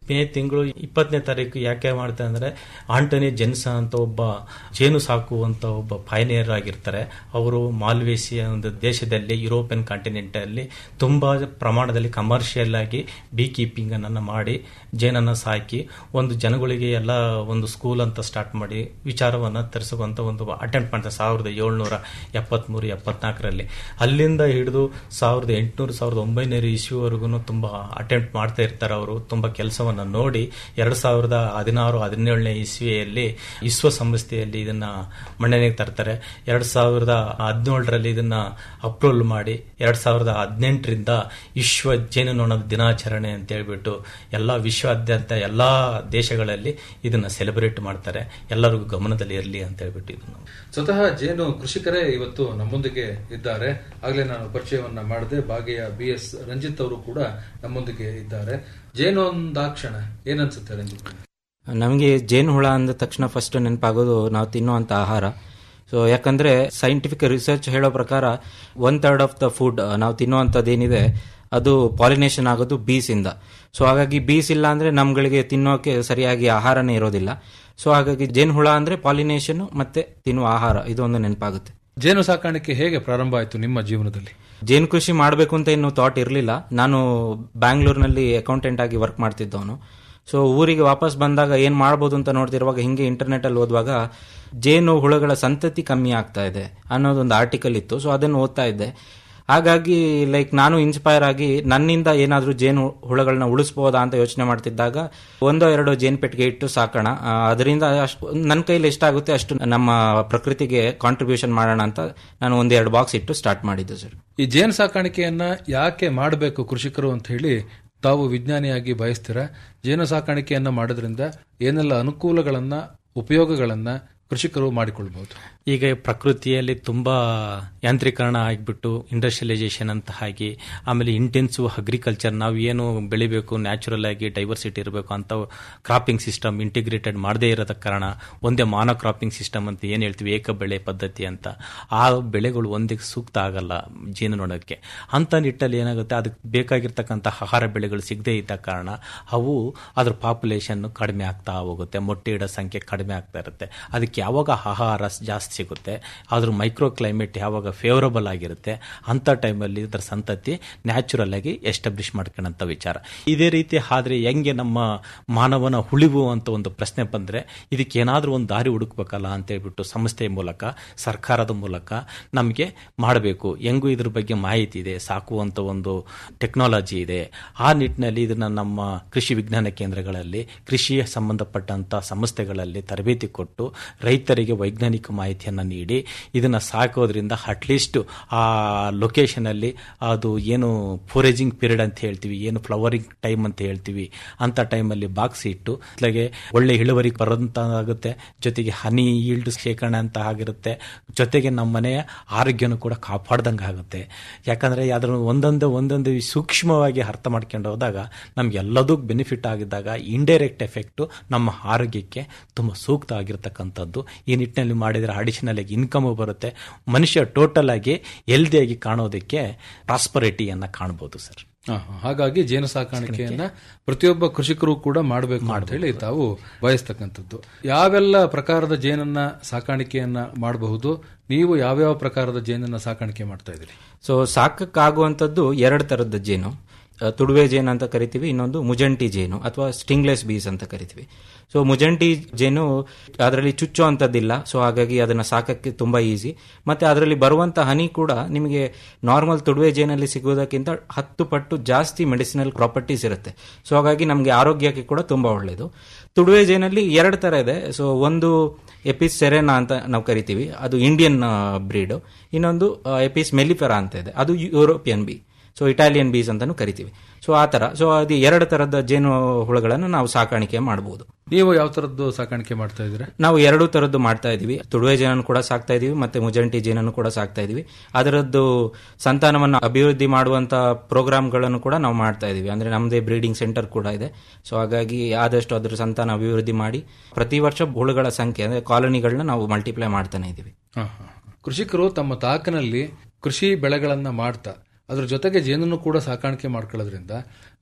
ಮೇ ತಿಂಗಳು ಇಪ್ಪತ್ತನೇ ತಾರೀಕು ಯಾಕೆ ಮಾಡ್ತಾರೆ ಅಂದ್ರೆ ಆಂಟನಿ ಜೆನ್ಸ ಅಂತ ಒಬ್ಬ ಜೇನು ಸಾಕುವಂತ ಒಬ್ಬ ಪಯನಿಯರ್ ಆಗಿರ್ತಾರೆ ಅವರು ಮಾಲ್ವೇಸಿಯ ಒಂದು ದೇಶದಲ್ಲಿ ಯುರೋಪಿಯನ್ ಕಾಂಟಿನೆಂಟ್ ಅಲ್ಲಿ ತುಂಬಾ ಪ್ರಮಾಣದಲ್ಲಿ ಕಮರ್ಷಿಯಲ್ ಆಗಿ ಬೀ ಕೀಪಿಂಗ್ ಅನ್ನ ಮಾಡಿ ಜೇನನ್ನ ಸಾಕಿ ಒಂದು ಜನಗಳಿಗೆ ಎಲ್ಲ ಒಂದು ಸ್ಕೂಲ್ ಅಂತ ಸ್ಟಾರ್ಟ್ ಮಾಡಿ ವಿಚಾರವನ್ನ ತರಿಸುವಂತ ಒಂದು ಅಟೆಂಪ್ಟ್ ಮಾಡ್ತಾರೆ ಸಾವಿರದ ಏಳ್ನೂರ ಎಪ್ಪತ್ಮೂರು ಎಪ್ಪತ್ನಾಲ್ಕರಲ್ಲಿ ಅಲ್ಲಿಂದ ಹಿಡಿದು ಸಾವಿರದ ಎಂಟುನೂರು ಸಾವಿರದ ಒಂಬೈನೂರು ಇಸ್ವಿವರೆಗೂ ತುಂಬಾ ಅಟೆಂಪ್ಟ್ ಮಾಡ್ತಾ ಇರ್ತಾರೆ ಅವರು ತುಂಬಾ ಕೆಲಸವನ್ನ ನೋಡಿ ಎರಡ್ ಸಾವಿರದ ಹದಿನಾರು ಹದಿನೇಳನೇ ಇಸ್ವಿಯಲ್ಲಿ ವಿಶ್ವಸಂಸ್ಥೆಯಲ್ಲಿ ಇದನ್ನ ಮಣ್ಣನೆಗೆ ತರ್ತಾರೆ ಎರಡ್ ಸಾವಿರದ ಹದಿನೇಳರಲ್ಲಿ ಇದನ್ನ ಅಪ್ರೂವಲ್ ಮಾಡಿ ಎರಡ್ ಸಾವಿರದ ಹದಿನೆಂಟರಿಂದ ವಿಶ್ವ ಜೇನುನೊಣದ ದಿನಾಚರಣೆ ಅಂತ ಹೇಳ್ಬಿಟ್ಟು ಎಲ್ಲಾ ವಿಶ್ವಾದ್ಯಂತ ಎಲ್ಲಾ ದೇಶಗಳಲ್ಲಿ ಇದನ್ನ ಸೆಲೆಬ್ರೇಟ್ ಮಾಡ್ತಾರೆ ಎಲ್ಲರಿಗೂ ಗಮನದಲ್ಲಿ ಇರಲಿ ಅಂತ ಹೇಳ್ಬಿಟ್ಟು ಇದನ್ನು ಸ್ವತಃ ಜೇನು ಕೃಷಿಕರೇ ಇವತ್ತು ನಮ್ಮೊಂದಿಗೆ ಇದ್ದಾರೆ ಆಗಲೇ ನಾನು ಪರಿಚಯವನ್ನ ಮಾಡದೆ ಬಾಗೆಯ ಬಿ ಎಸ್ ರಂಜಿತ್ ಅವರು ಕೂಡ ನಮ್ಮೊಂದಿಗೆ ಇದ್ದಾರೆ ಜೇನು ಒಂದಾಕ್ಷಣ ಏನನ್ಸುತ್ತೆ ರಂಜಿತ್ ನಮಗೆ ಜೇನು ಹುಳ ಅಂದ ತಕ್ಷಣ ಫಸ್ಟ್ ನೆನಪಾಗೋದು ನಾವು ತಿನ್ನುವಂತ ಆಹಾರ ಸೊ ಯಾಕಂದ್ರೆ ಸೈಂಟಿಫಿಕ್ ರಿಸರ್ಚ್ ಹೇಳೋ ಪ್ರಕಾರ one third of the food ನಾವು ತಿನ್ನುವಂಥದ್ದೇನಿದೆ ಅದು ಪಾಲಿನೇಷನ್ ಆಗೋದು ಬೀಸ್ ಇಂದ ಸೊ ಹಾಗಾಗಿ ಬೀಸ್ ಇಲ್ಲ ಅಂದ್ರೆ ನಮ್ಗಳಿಗೆ ತಿನ್ನೋಕೆ ಸರಿಯಾಗಿ ಆಹಾರನೇ ಇರೋದಿಲ್ಲ ಸೊ ಹಾಗಾಗಿ ಜೇನು ಹುಳ ಅಂದ್ರೆ ಪಾಲಿನೇಷನ್ ಮತ್ತೆ ತಿನ್ನುವ ಆಹಾರ ಇದೊಂದು ನೆನಪಾಗುತ್ತೆ ಜೇನು ಸಾಕಾಣಿಕೆ ಹೇಗೆ ಪ್ರಾರಂಭ ಆಯಿತು ನಿಮ್ಮ ಜೀವನದಲ್ಲಿ ಜೇನು ಕೃಷಿ ಮಾಡಬೇಕು ಅಂತ ಇನ್ನು ಥಾಟ್ ಇರಲಿಲ್ಲ ನಾನು ಬ್ಯಾಂಗ್ಳೂರ್ನಲ್ಲಿ ಅಕೌಂಟೆಂಟ್ ಆಗಿ ವರ್ಕ್ ಮಾಡ್ತಿದ್ದವನು ಸೊ ಊರಿಗೆ ವಾಪಸ್ ಬಂದಾಗ ಏನ್ ಮಾಡ್ಬೋದು ಅಂತ ನೋಡ್ತಿರುವಾಗ ಹಿಂಗೆ ಇಂಟರ್ನೆಟ್ ಅಲ್ಲಿ ಓದುವಾಗ ಜೇನು ಹುಳಗಳ ಸಂತತಿ ಕಮ್ಮಿ ಆಗ್ತಾ ಇದೆ ಅನ್ನೋದೊಂದು ಆರ್ಟಿಕಲ್ ಇತ್ತು ಸೊ ಅದನ್ನು ಓದ್ತಾ ಇದ್ದೆ ಹಾಗಾಗಿ ಲೈಕ್ ನಾನು ಇನ್ಸ್ಪೈರ್ ಆಗಿ ನನ್ನಿಂದ ಏನಾದರೂ ಜೇನು ಹುಳಗಳನ್ನ ಉಳಿಸ್ಬೋದಾ ಅಂತ ಯೋಚನೆ ಮಾಡ್ತಿದ್ದಾಗ ಒಂದೋ ಎರಡೋ ಜೇನು ಪೆಟ್ಟಿಗೆ ಇಟ್ಟು ಸಾಕೋಣ ಆ, ಅದರಿಂದ ಅಷ್ಟು ನನ್ನ ಕೈಲಿ ಎಷ್ಟಾಗುತ್ತೆ ಅಷ್ಟು ನಮ್ಮ ಪ್ರಕೃತಿಗೆ ಕಾಂಟ್ರಿಬ್ಯೂಷನ್ ಮಾಡೋಣ ಅಂತ ನಾನು ಒಂದೆರಡು ಬಾಕ್ಸ್ ಇಟ್ಟು ಸ್ಟಾರ್ಟ್ ಮಾಡಿದ್ದು ಸರ್ ಈ ಜೇನು ಸಾಕಾಣಿಕೆಯನ್ನ ಯಾಕೆ ಮಾಡಬೇಕು ಕೃಷಿಕರು ಅಂತ ಹೇಳಿ ತಾವು ವಿಜ್ಞಾನಿಯಾಗಿ ಬಯಸ್ತೀರಾ ಜೇನು ಸಾಕಾಣಿಕೆಯನ್ನ ಮಾಡೋದ್ರಿಂದ ಏನೆಲ್ಲ ಅನುಕೂಲಗಳನ್ನ ಉಪಯೋಗಗಳನ್ನ ಕೃಷಿಕರು ಮಾಡಿಕೊಳ್ಬಹುದು ಈಗ ಪ್ರಕೃತಿಯಲ್ಲಿ ತುಂಬಾ ಯಾಂತ್ರೀಕರಣ ಆಗಿಬಿಟ್ಟು ಇಂಡಸ್ಟ್ರಿಯಲೈಸೇಷನ್ ಅಂತ ಆಗಿ ಆಮೇಲೆ ಇಂಟೆನ್ಸಿವ್ ಅಗ್ರಿಕಲ್ಚರ್ ನಾವು ಏನು ಬೆಳಿಬೇಕು ನ್ಯಾಚುರಲ್ ಆಗಿ ಡೈವರ್ಸಿಟಿ ಇರಬೇಕು ಅಂತ ಕ್ರಾಪಿಂಗ್ ಸಿಸ್ಟಮ್ ಇಂಟಿಗ್ರೇಟೆಡ್ ಮಾಡದೇ ಇರೋದ ಕಾರಣ ಒಂದೇ ಮಾನೋ ಕ್ರಾಪಿಂಗ್ ಸಿಸ್ಟಮ್ ಅಂತ ಏನು ಹೇಳ್ತೀವಿ ಏಕ ಬೆಳೆ ಪದ್ಧತಿ ಅಂತ ಆ ಬೆಳೆಗಳು ಒಂದಿಗೆ ಸೂಕ್ತ ಆಗಲ್ಲ ಜೇನುನೊಣಕ್ಕೆ ಅಂತ ನಿಟ್ಟಲ್ಲಿ ಏನಾಗುತ್ತೆ ಅದಕ್ಕೆ ಬೇಕಾಗಿರ್ತಕ್ಕಂಥ ಆಹಾರ ಬೆಳೆಗಳು ಸಿಗದೇ ಇದ್ದ ಕಾರಣ ಅವು ಅದ್ರ ಪಾಪ್ಯುಲೇಷನ್ ಕಡಿಮೆ ಆಗ್ತಾ ಹೋಗುತ್ತೆ ಮೊಟ್ಟೆ ಇಡೋ ಸಂಖ್ಯೆ ಕಡಿಮೆ ಆಗ್ತಾ ಇರುತ್ತೆ ಅದಕ್ಕೆ ಯಾವಾಗ ಆಹಾರ ಜಾಸ್ತಿ ಸಿಗುತ್ತೆ ಅದ್ರ ಮೈಕ್ರೋ ಕ್ಲೈಮೇಟ್ ಯಾವಾಗ ಫೇವರಬಲ್ ಆಗಿರುತ್ತೆ ಅಂತ ಟೈಮಲ್ಲಿ ಇದರ ಸಂತತಿ ನ್ಯಾಚುರಲ್ ಆಗಿ ಎಸ್ಟಾಬ್ಲಿಷ್ ಮಾಡ್ಕೊಳ್ಳೋಂಥ ವಿಚಾರ ಇದೇ ರೀತಿ ಆದ್ರೆ ಹೆಂಗೆ ನಮ್ಮ ಮಾನವನ ಉಳಿವು ಅಂತ ಒಂದು ಪ್ರಶ್ನೆ ಬಂದ್ರೆ ಇದಕ್ಕೆ ಏನಾದ್ರೂ ಒಂದು ದಾರಿ ಹುಡುಕ್ಬೇಕಲ್ಲ ಅಂತ ಹೇಳ್ಬಿಟ್ಟು ಸಂಸ್ಥೆಯ ಮೂಲಕ ಸರ್ಕಾರದ ಮೂಲಕ ನಮಗೆ ಮಾಡಬೇಕು ಹೆಂಗೂ ಇದ್ರ ಬಗ್ಗೆ ಮಾಹಿತಿ ಇದೆ ಸಾಕುವಂತ ಒಂದು ಟೆಕ್ನಾಲಜಿ ಇದೆ ಆ ನಿಟ್ಟಿನಲ್ಲಿ ಇದನ್ನ ನಮ್ಮ ಕೃಷಿ ವಿಜ್ಞಾನ ಕೇಂದ್ರಗಳಲ್ಲಿ ಕೃಷಿಯ ಸಂಬಂಧಪಟ್ಟಂತ ಸಂಸ್ಥೆಗಳಲ್ಲಿ ತರಬೇತಿ ಕೊಟ್ಟು ರೈತರಿಗೆ ವೈಜ್ಞಾನಿಕ ಮಾಹಿತಿಯನ್ನು ನೀಡಿ ಇದನ್ನ ಸಾಕೋದ್ರಿಂದ ಅಟ್ಲೀಸ್ಟ್ ಆ ಲೊಕೇಶನ್ ಅಲ್ಲಿ ಅದು ಏನು ಫೋರೇಜಿಂಗ್ ಪೀರಿಯಡ್ ಅಂತ ಹೇಳ್ತೀವಿ ಏನು ಫ್ಲವರಿಂಗ್ ಟೈಮ್ ಅಂತ ಹೇಳ್ತೀವಿ ಅಂತ ಟೈಮಲ್ಲಿ ಬಾಕ್ಸ್ ಇಟ್ಟು ಅತ್ಲಾಗೆ ಒಳ್ಳೆ ಇಳುವರಿ ಬರೋಂತ ಆಗುತ್ತೆ ಜೊತೆಗೆ ಹನಿ ಈಲ್ಡ್ ಶೇಖರಣೆ ಅಂತ ಆಗಿರುತ್ತೆ ಜೊತೆಗೆ ನಮ್ಮ ಮನೆಯ ಆರೋಗ್ಯನೂ ಕೂಡ ಕಾಪಾಡ್ದಂಗೆ ಆಗುತ್ತೆ ಯಾಕಂದ್ರೆ ಅದ್ರ ಒಂದೊಂದು ಒಂದೊಂದು ಸೂಕ್ಷ್ಮವಾಗಿ ಅರ್ಥ ಮಾಡ್ಕೊಂಡು ಹೋದಾಗ ನಮ್ಗೆ ಎಲ್ಲದೂ ಬೆನಿಫಿಟ್ ಆಗಿದ್ದಾಗ ಇಂಡೈರೆಕ್ಟ್ ಎಫೆಕ್ಟ್ ನಮ್ಮ ಆರೋಗ್ಯಕ್ಕೆ ತುಂಬಾ ಸೂಕ್ತ ಆಗಿರ್ತಕ್ಕಂಥದ್ದು ಈ ನಿಟ್ಟಿನಲ್ಲಿ ಮಾಡಿದರೆ ಅಡಿಷನಲ್ ಆಗಿ ಇನ್ಕಮ್ ಬರುತ್ತೆ ಮನುಷ್ಯ ಟೋಟಲ್ ಆಗಿ ಹೆಲ್ದಿಯಾಗಿ ಕಾಣೋದಕ್ಕೆ ಪ್ರಾಸ್ಪರಿಟಿಯನ್ನ ಕಾಣಬಹುದು ಸರ್ ಆ, ಹಾಗಾಗಿ ಜೇನು ಸಾಕಾಣಿಕೆಯನ್ನ ಪ್ರತಿಯೊಬ್ಬ ಕೃಷಿಕರು ಕೂಡ ಮಾಡಬೇಕು ಅಂತ ಹೇಳಿ ತಾವು ಬಯಸ್ತಕ್ಕಂಥದ್ದು ಯಾವೆಲ್ಲ ಪ್ರಕಾರದ ಜೇನನ್ನ ಸಾಕಾಣಿಕೆಯನ್ನ ಮಾಡಬಹುದು ನೀವು ಯಾವ್ಯಾವ ಪ್ರಕಾರದ ಜೇನನ್ನ ಸಾಕಾಣಿಕೆ ಮಾಡ್ತಾ ಇದ್ದೀರಿ ಸೊ ಸಾಕಕ್ಕಾಗುವಂಥದ್ದು ಎರಡು ಥರದ ಜೇನು ಆ, ತುಡುವೆ ಜೇನು ಅಂತ ಕರಿತೀವಿ ಇನ್ನೊಂದು ಮುಜಂಟಿ ಜೇನು ಅಥವಾ ಸ್ಟಿಂಗ್ಲೆಸ್ ಬೀಸ್ ಅಂತ ಕರಿತೀವಿ ಸೊ ಮುಜಂಟಿ ಜೇನು ಅದರಲ್ಲಿ ಚುಚ್ಚೋ ಅಂಥದ್ದಿಲ್ಲ ಸೊ ಹಾಗಾಗಿ ಅದನ್ನು ಸಾಕಕ್ಕೆ ತುಂಬ ಈಸಿ ಮತ್ತೆ ಅದರಲ್ಲಿ ಬರುವಂಥ ಹನಿ ಕೂಡ ನಿಮಗೆ ನಾರ್ಮಲ್ ತುಡುವೆ ಜೇನಲ್ಲಿ ಸಿಗೋದಕ್ಕಿಂತ ಹತ್ತು ಪಟ್ಟು ಜಾಸ್ತಿ ಮೆಡಿಸಿನಲ್ ಪ್ರಾಪರ್ಟೀಸ್ ಇರುತ್ತೆ ಸೊ ಹಾಗಾಗಿ ನಮಗೆ ಆರೋಗ್ಯಕ್ಕೆ ಕೂಡ ತುಂಬ ಒಳ್ಳೆಯದು ತುಡುವೆ ಜೇನಲ್ಲಿ ಎರಡು ಥರ ಇದೆ ಸೊ ಒಂದು ಎಪಿಸ್ ಸೆರೆನಾ ಅಂತ ನಾವು ಕರಿತೀವಿ ಅದು ಇಂಡಿಯನ್ ಬ್ರೀಡ್ ಇನ್ನೊಂದು ಎಪಿಸ್ ಮೆಲಿಫೆರಾ ಅಂತ ಇದೆ ಅದು European bee so Italian bees ಅಂತಾನು ಕರಿತೀವಿ ಸೊ ಆ ತರ ಸೊ ಅದು ಎರಡು ತರದ ಜೇನು ಹುಳುಗಳನ್ನು ನಾವು ಸಾಕಾಣಿಕೆ ಮಾಡಬಹುದು ನೀವು ಯಾವ ತರದ್ದು ಸಾಕಾಣಿಕೆ ಮಾಡ್ತಾ ಇದ್ದೀರಾ ನಾವು ಎರಡು ತರದ್ದು ಮಾಡ್ತಾ ಇದೀವಿ ತುಡುವೆ ಜೇನನ್ನು ಕೂಡ ಸಾಕ್ತಾ ಇದೀವಿ ಮತ್ತೆ ಮುಜಂಟಿ ಜೇನನ್ನು ಕೂಡ ಸಾಕ್ತಾ ಇದೀವಿ ಅದರದ್ದು ಸಂತಾನವನ್ನು ಅಭಿವೃದ್ಧಿ ಮಾಡುವಂತ ಪ್ರೋಗ್ರಾಮ್ಗಳನ್ನು ಕೂಡ ನಾವು ಮಾಡ್ತಾ ಇದೀವಿ ಅಂದ್ರೆ ನಮ್ಮದೇ ಬ್ರೀಡಿಂಗ್ ಸೆಂಟರ್ ಕೂಡ ಇದೆ ಸೊ ಹಾಗಾಗಿ ಆದಷ್ಟು ಅದ್ರ ಸಂತಾನ ಅಭಿವೃದ್ಧಿ ಮಾಡಿ ಪ್ರತಿ ವರ್ಷ ಹುಳುಗಳ ಸಂಖ್ಯೆ ಅಂದ್ರೆ ಕಾಲೋನಿಗಳನ್ನ ನಾವು ಮಲ್ಟಿಪ್ಲೈ ಮಾಡ್ತಾನೆ ಇದೀವಿ ಹ, ಹ. ಕೃಷಿಕರು ತಮ್ಮ ತಾಕಿನಲ್ಲಿ ಕೃಷಿ ಬೆಳೆಗಳನ್ನ ಮಾಡ್ತಾ ಅದ್ರ ಜೊತೆಗೆ ಜೇನನ್ನು ಕೂಡ ಸಾಕಾಣಿಕೆ ಮಾಡ್ಕೊಳ್ಳೋದ್ರಿಂದ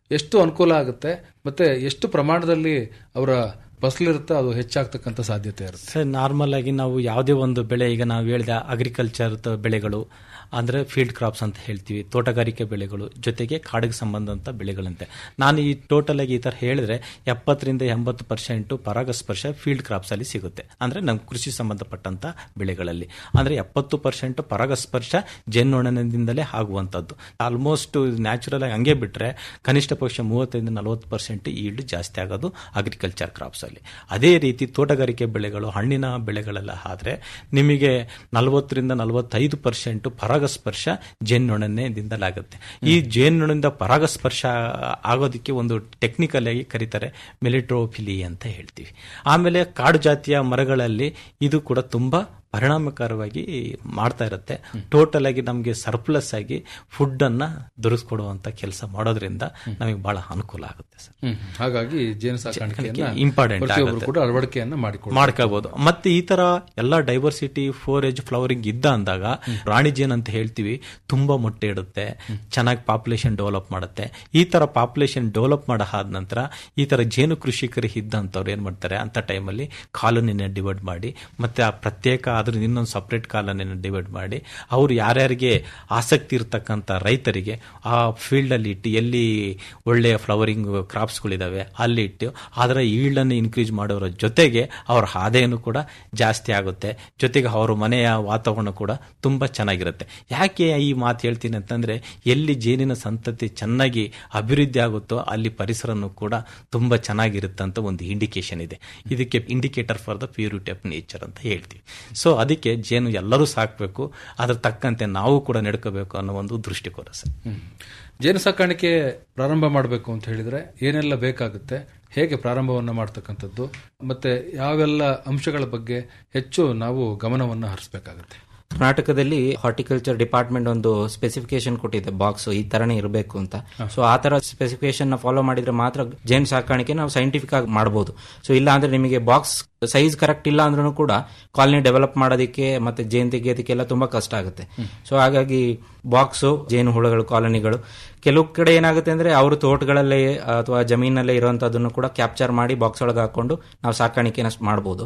ಎಷ್ಟು ಅನುಕೂಲ ಆಗುತ್ತೆ ಮತ್ತೆ ಎಷ್ಟು ಪ್ರಮಾಣದಲ್ಲಿ ಅವರ ಫಸಲಿರುತ್ತೆ ಅದು ಹೆಚ್ಚಾಗ್ತಕ್ಕಂಥ ಸಾಧ್ಯತೆ ಇರುತ್ತೆ ಸರ್ ನಾರ್ಮಲ್ ಆಗಿ ನಾವು ಯಾವುದೇ ಒಂದು ಬೆಳೆ ಈಗ ನಾವು ಹೇಳಿದ ಅಗ್ರಿಕಲ್ಚರ್ ಬೆಳೆಗಳು ಅಂದರೆ ಫೀಲ್ಡ್ ಕ್ರಾಪ್ಸ್ ಅಂತ ಹೇಳ್ತೀವಿ ತೋಟಗಾರಿಕೆ ಬೆಳೆಗಳು ಜೊತೆಗೆ ಕಾಡಿಗೆ ಸಂಬಂಧಂತ ಬೆಳೆಗಳಂತೆ ನಾನು ಈ ಟೋಟಲ್ ಆಗಿ ಈ ಥರ ಹೇಳಿದ್ರೆ ಎಪ್ಪತ್ತರಿಂದ ಎಂಬತ್ತು ಪರ್ಸೆಂಟು ಪರಾಗಸ್ಪರ್ಶ ಫೀಲ್ಡ್ ಕ್ರಾಪ್ಸ್ ಅಲ್ಲಿ ಸಿಗುತ್ತೆ ಅಂದರೆ ನಮ್ಮ ಕೃಷಿ ಸಂಬಂಧಪಟ್ಟಂತ ಬೆಳೆಗಳಲ್ಲಿ ಅಂದರೆ ಎಪ್ಪತ್ತು ಪರ್ಸೆಂಟ್ ಪರಾಗಸ್ಪರ್ಶ ಜೇನುನೊಣದಿಂದಲೇ ಆಗುವಂಥದ್ದು ಆಲ್ಮೋಸ್ಟ್ ನ್ಯಾಚುರಲ್ ಆಗಿ ಹಂಗೆ ಬಿಟ್ಟರೆ ಕನಿಷ್ಠ ಪಕ್ಷ ಮೂವತ್ತೈದು ನಲವತ್ತು ಪರ್ಸೆಂಟ್ ಈಲ್ಡ್ ಜಾಸ್ತಿ ಆಗೋದು ಅಗ್ರಿಕಲ್ಚರ್ ಕ್ರಾಪ್ಸ್ ಅಲ್ಲಿ ಅದೇ ರೀತಿ ತೋಟಗಾರಿಕೆ ಬೆಳೆಗಳು ಹಣ್ಣಿನ ಬೆಳೆಗಳೆಲ್ಲ ಆದ್ರೆ ನಿಮಗೆ ನಲವತ್ತರಿಂದ ನಲವತ್ತೈದು ಪರ್ಸೆಂಟ್ ಪರಾಗಸ್ಪರ್ಶ ಜೇನುನೊಣದಿಂದಲಾಗುತ್ತೆ ಈ ಜೇನುನೊಣದಿಂದ ಪರಾಗಸ್ಪರ್ಶ ಆಗೋದಕ್ಕೆ ಒಂದು ಟೆಕ್ನಿಕಲ್ ಆಗಿ ಕರೀತಾರೆ ಮೆಲಿಟ್ರೋಫಿಲಿ ಅಂತ ಹೇಳ್ತೀವಿ ಆಮೇಲೆ ಕಾಡು ಜಾತಿಯ ಮರಗಳಲ್ಲಿ ಇದು ಕೂಡ ತುಂಬಾ ಪರಿಣಾಮಕಾರವಾಗಿ ಮಾಡ್ತಾ ಇರುತ್ತೆ ಟೋಟಲ್ ಆಗಿ ನಮಗೆ ಸರ್ಪ್ಲಸ್ ಆಗಿ ಫುಡ್ ಅನ್ನ ದೊರಕಿಸ್ಕೊಡುವಂತ ಕೆಲಸ ಮಾಡೋದ್ರಿಂದ ನಮಗೆ ಬಹಳ ಅನುಕೂಲ ಆಗುತ್ತೆ ಸರ್ ಹ್ಮ್. ಹಾಗಾಗಿ ಜೇನು ಸಾಕಾಣಿಕೆಯನ್ನ ಇಂಪಾರ್ಟೆಂಟ್ ಪ್ರತಿಯೊಬ್ಬರು ಕೂಡ ಅಳವಡಿಕೆಯನ್ನ ಮಾಡಿಕೊಳ್ಳ ಮಾಡ್ಕೋಬಹುದು ಮತ್ತೆ ಈ ತರ ಎಲ್ಲ ಡೈವರ್ಸಿಟಿ ಫೋರ್ ಏಜ್ ಫ್ಲವರಿಂಗ್ ಇದ್ದ ಅಂದಾಗ ರಾಣಿ ಜೇನ್ ಅಂತ ಹೇಳ್ತೀವಿ ತುಂಬಾ ಮೊಟ್ಟೆ ಇಡುತ್ತೆ ಚೆನ್ನಾಗಿ ಪಾಪ್ಯುಲೇಷನ್ ಡೆವಲಪ್ ಮಾಡುತ್ತೆ ಈ ತರ ಪಾಪ್ಯುಲೇಷನ್ ಡೆವಲಪ್ ಮಾಡ ಆದ ನಂತರ ಈ ತರ ಜೇನು ಕೃಷಿಕರು ಇದ್ದಂಥವ್ರು ಏನ್ ಮಾಡ್ತಾರೆ ಅಂತ ಟೈಮಲ್ಲಿ ಕಾಲೋನಿನ ಡಿವೈಡ್ ಮಾಡಿ ಮತ್ತೆ ಆ ಪ್ರತ್ಯೇಕ ಅದ್ರ ಇನ್ನೊಂದು ಸಪ್ರೇಟ್ ಕಾಲೋನಿನ ಡಿವೈಡ್ ಮಾಡಿ ಅವ್ರು ಯಾರ್ಯಾರಿಗೆ ಆಸಕ್ತಿ ಇರ್ತಕ್ಕಂಥ ರೈತರಿಗೆ ಆ ಫೀಲ್ಡ್ ಅಲ್ಲಿ ಇಟ್ಟು ಎಲ್ಲಿ ಒಳ್ಳೆಯ ಫ್ಲವರಿಂಗ್ ಕ್ರಾಪ್ಸ್ಗಳಿದಾವೆ ಅಲ್ಲಿ ಇಟ್ಟು ಅದರ ಈಲ್ಡನ್ನು ಇನ್ಕ್ರೀಸ್ ಮಾಡೋರ ಜೊತೆಗೆ ಅವ್ರ ಆದಾಯನೂ ಕೂಡ ಜಾಸ್ತಿ ಆಗುತ್ತೆ ಜೊತೆಗೆ ಅವ್ರ ಮನೆಯ ವಾತಾವರಣ ಕೂಡ ತುಂಬಾ ಚೆನ್ನಾಗಿರುತ್ತೆ ಯಾಕೆ ಈ ಮಾತು ಹೇಳ್ತೀನಿ ಅಂತಂದ್ರೆ ಎಲ್ಲಿ ಜೇನಿನ ಸಂತತಿ ಚೆನ್ನಾಗಿ ಅಭಿವೃದ್ಧಿ ಆಗುತ್ತೋ ಅಲ್ಲಿ ಪರಿಸರನೂ ಕೂಡ ತುಂಬಾ ಚೆನ್ನಾಗಿರುತ್ತೆ ಅಂತ ಒಂದು ಇಂಡಿಕೇಶನ್ ಇದೆ ಇದಕ್ಕೆ indicator for the purity of nature ಅಂತ ಹೇಳ್ತೀವಿ ಸೊ ಅದಕ್ಕೆ ಜೇನು ಎಲ್ಲರೂ ಸಾಕಬೇಕು ಅದ್ರ ತಕ್ಕಂತೆ ನಾವು ಕೂಡ ನಡ್ಕೋಬೇಕು ಅನ್ನೋ ಒಂದು ದೃಷ್ಟಿಕೋನ ಸರ್ ಜೇನು ಸಾಕಾಣಿಕೆ ಪ್ರಾರಂಭ ಮಾಡಬೇಕು ಅಂತ ಹೇಳಿದ್ರೆ ಏನೆಲ್ಲ ಬೇಕಾಗುತ್ತೆ ಹೇಗೆ ಪ್ರಾರಂಭವನ್ನ ಮಾಡ್ತಕ್ಕಂಥದ್ದು ಮತ್ತೆ ಯಾವೆಲ್ಲ ಅಂಶಗಳ ಬಗ್ಗೆ ಹೆಚ್ಚು ನಾವು ಗಮನವನ್ನು ಹರಿಸಬೇಕಾಗುತ್ತೆ ಕರ್ನಾಟಕದಲ್ಲಿ ಹಾರ್ಟಿಕಲ್ಚರ್ ಡಿಪಾರ್ಟ್ಮೆಂಟ್ ಒಂದು ಸ್ಪೆಸಿಫಿಕೇಶನ್ ಕೊಟ್ಟಿದೆ ಬಾಕ್ಸ್ ಈ ತರನೇ ಇರಬೇಕು ಅಂತ ಸೊ ಆ ತರ ಸ್ಪೆಸಿಫಿಕೇಶನ್ ಫಾಲೋ ಮಾಡಿದ್ರೆ ಮಾತ್ರ ಜೇನು ಸಾಕಾಣಿಕೆ ನಾವು ಸೈಂಟಿಫಿಕ್ ಆಗಿ ಮಾಡಬಹುದು ಸೊ ಇಲ್ಲ ಅಂದ್ರೆ ನಿಮಗೆ ಬಾಕ್ಸ್ ಸೈಜ್ ಕರೆಕ್ಟ್ ಇಲ್ಲ ಅಂದ್ರೂ ಕೂಡ ಕಾಲನಿ ಡೆವಲಪ್ ಮಾಡೋದಕ್ಕೆ ಮತ್ತೆ ಜೇನು ತೆಗೆಯೋದಕ್ಕೆಲ್ಲ ತುಂಬಾ ಕಷ್ಟ ಆಗುತ್ತೆ ಸೊ ಹಾಗಾಗಿ ಬಾಕ್ಸು ಜೇನು ಹುಳುಗಳು ಕಾಲನಿಗಳು ಕೆಲವು ಕಡೆ ಏನಾಗುತ್ತೆ ಅಂದ್ರೆ ಅವರು ತೋಟಗಳಲ್ಲೇ ಅಥವಾ ಜಮೀನಲ್ಲೇ ಇರುವಂತದನ್ನು ಕೂಡ ಕ್ಯಾಪ್ಚರ್ ಮಾಡಿ ಬಾಕ್ಸ್ ಒಳಗೆ ಹಾಕೊಂಡು ನಾವು ಸಾಕಾಣಿಕೆನ ಮಾಡಬಹುದು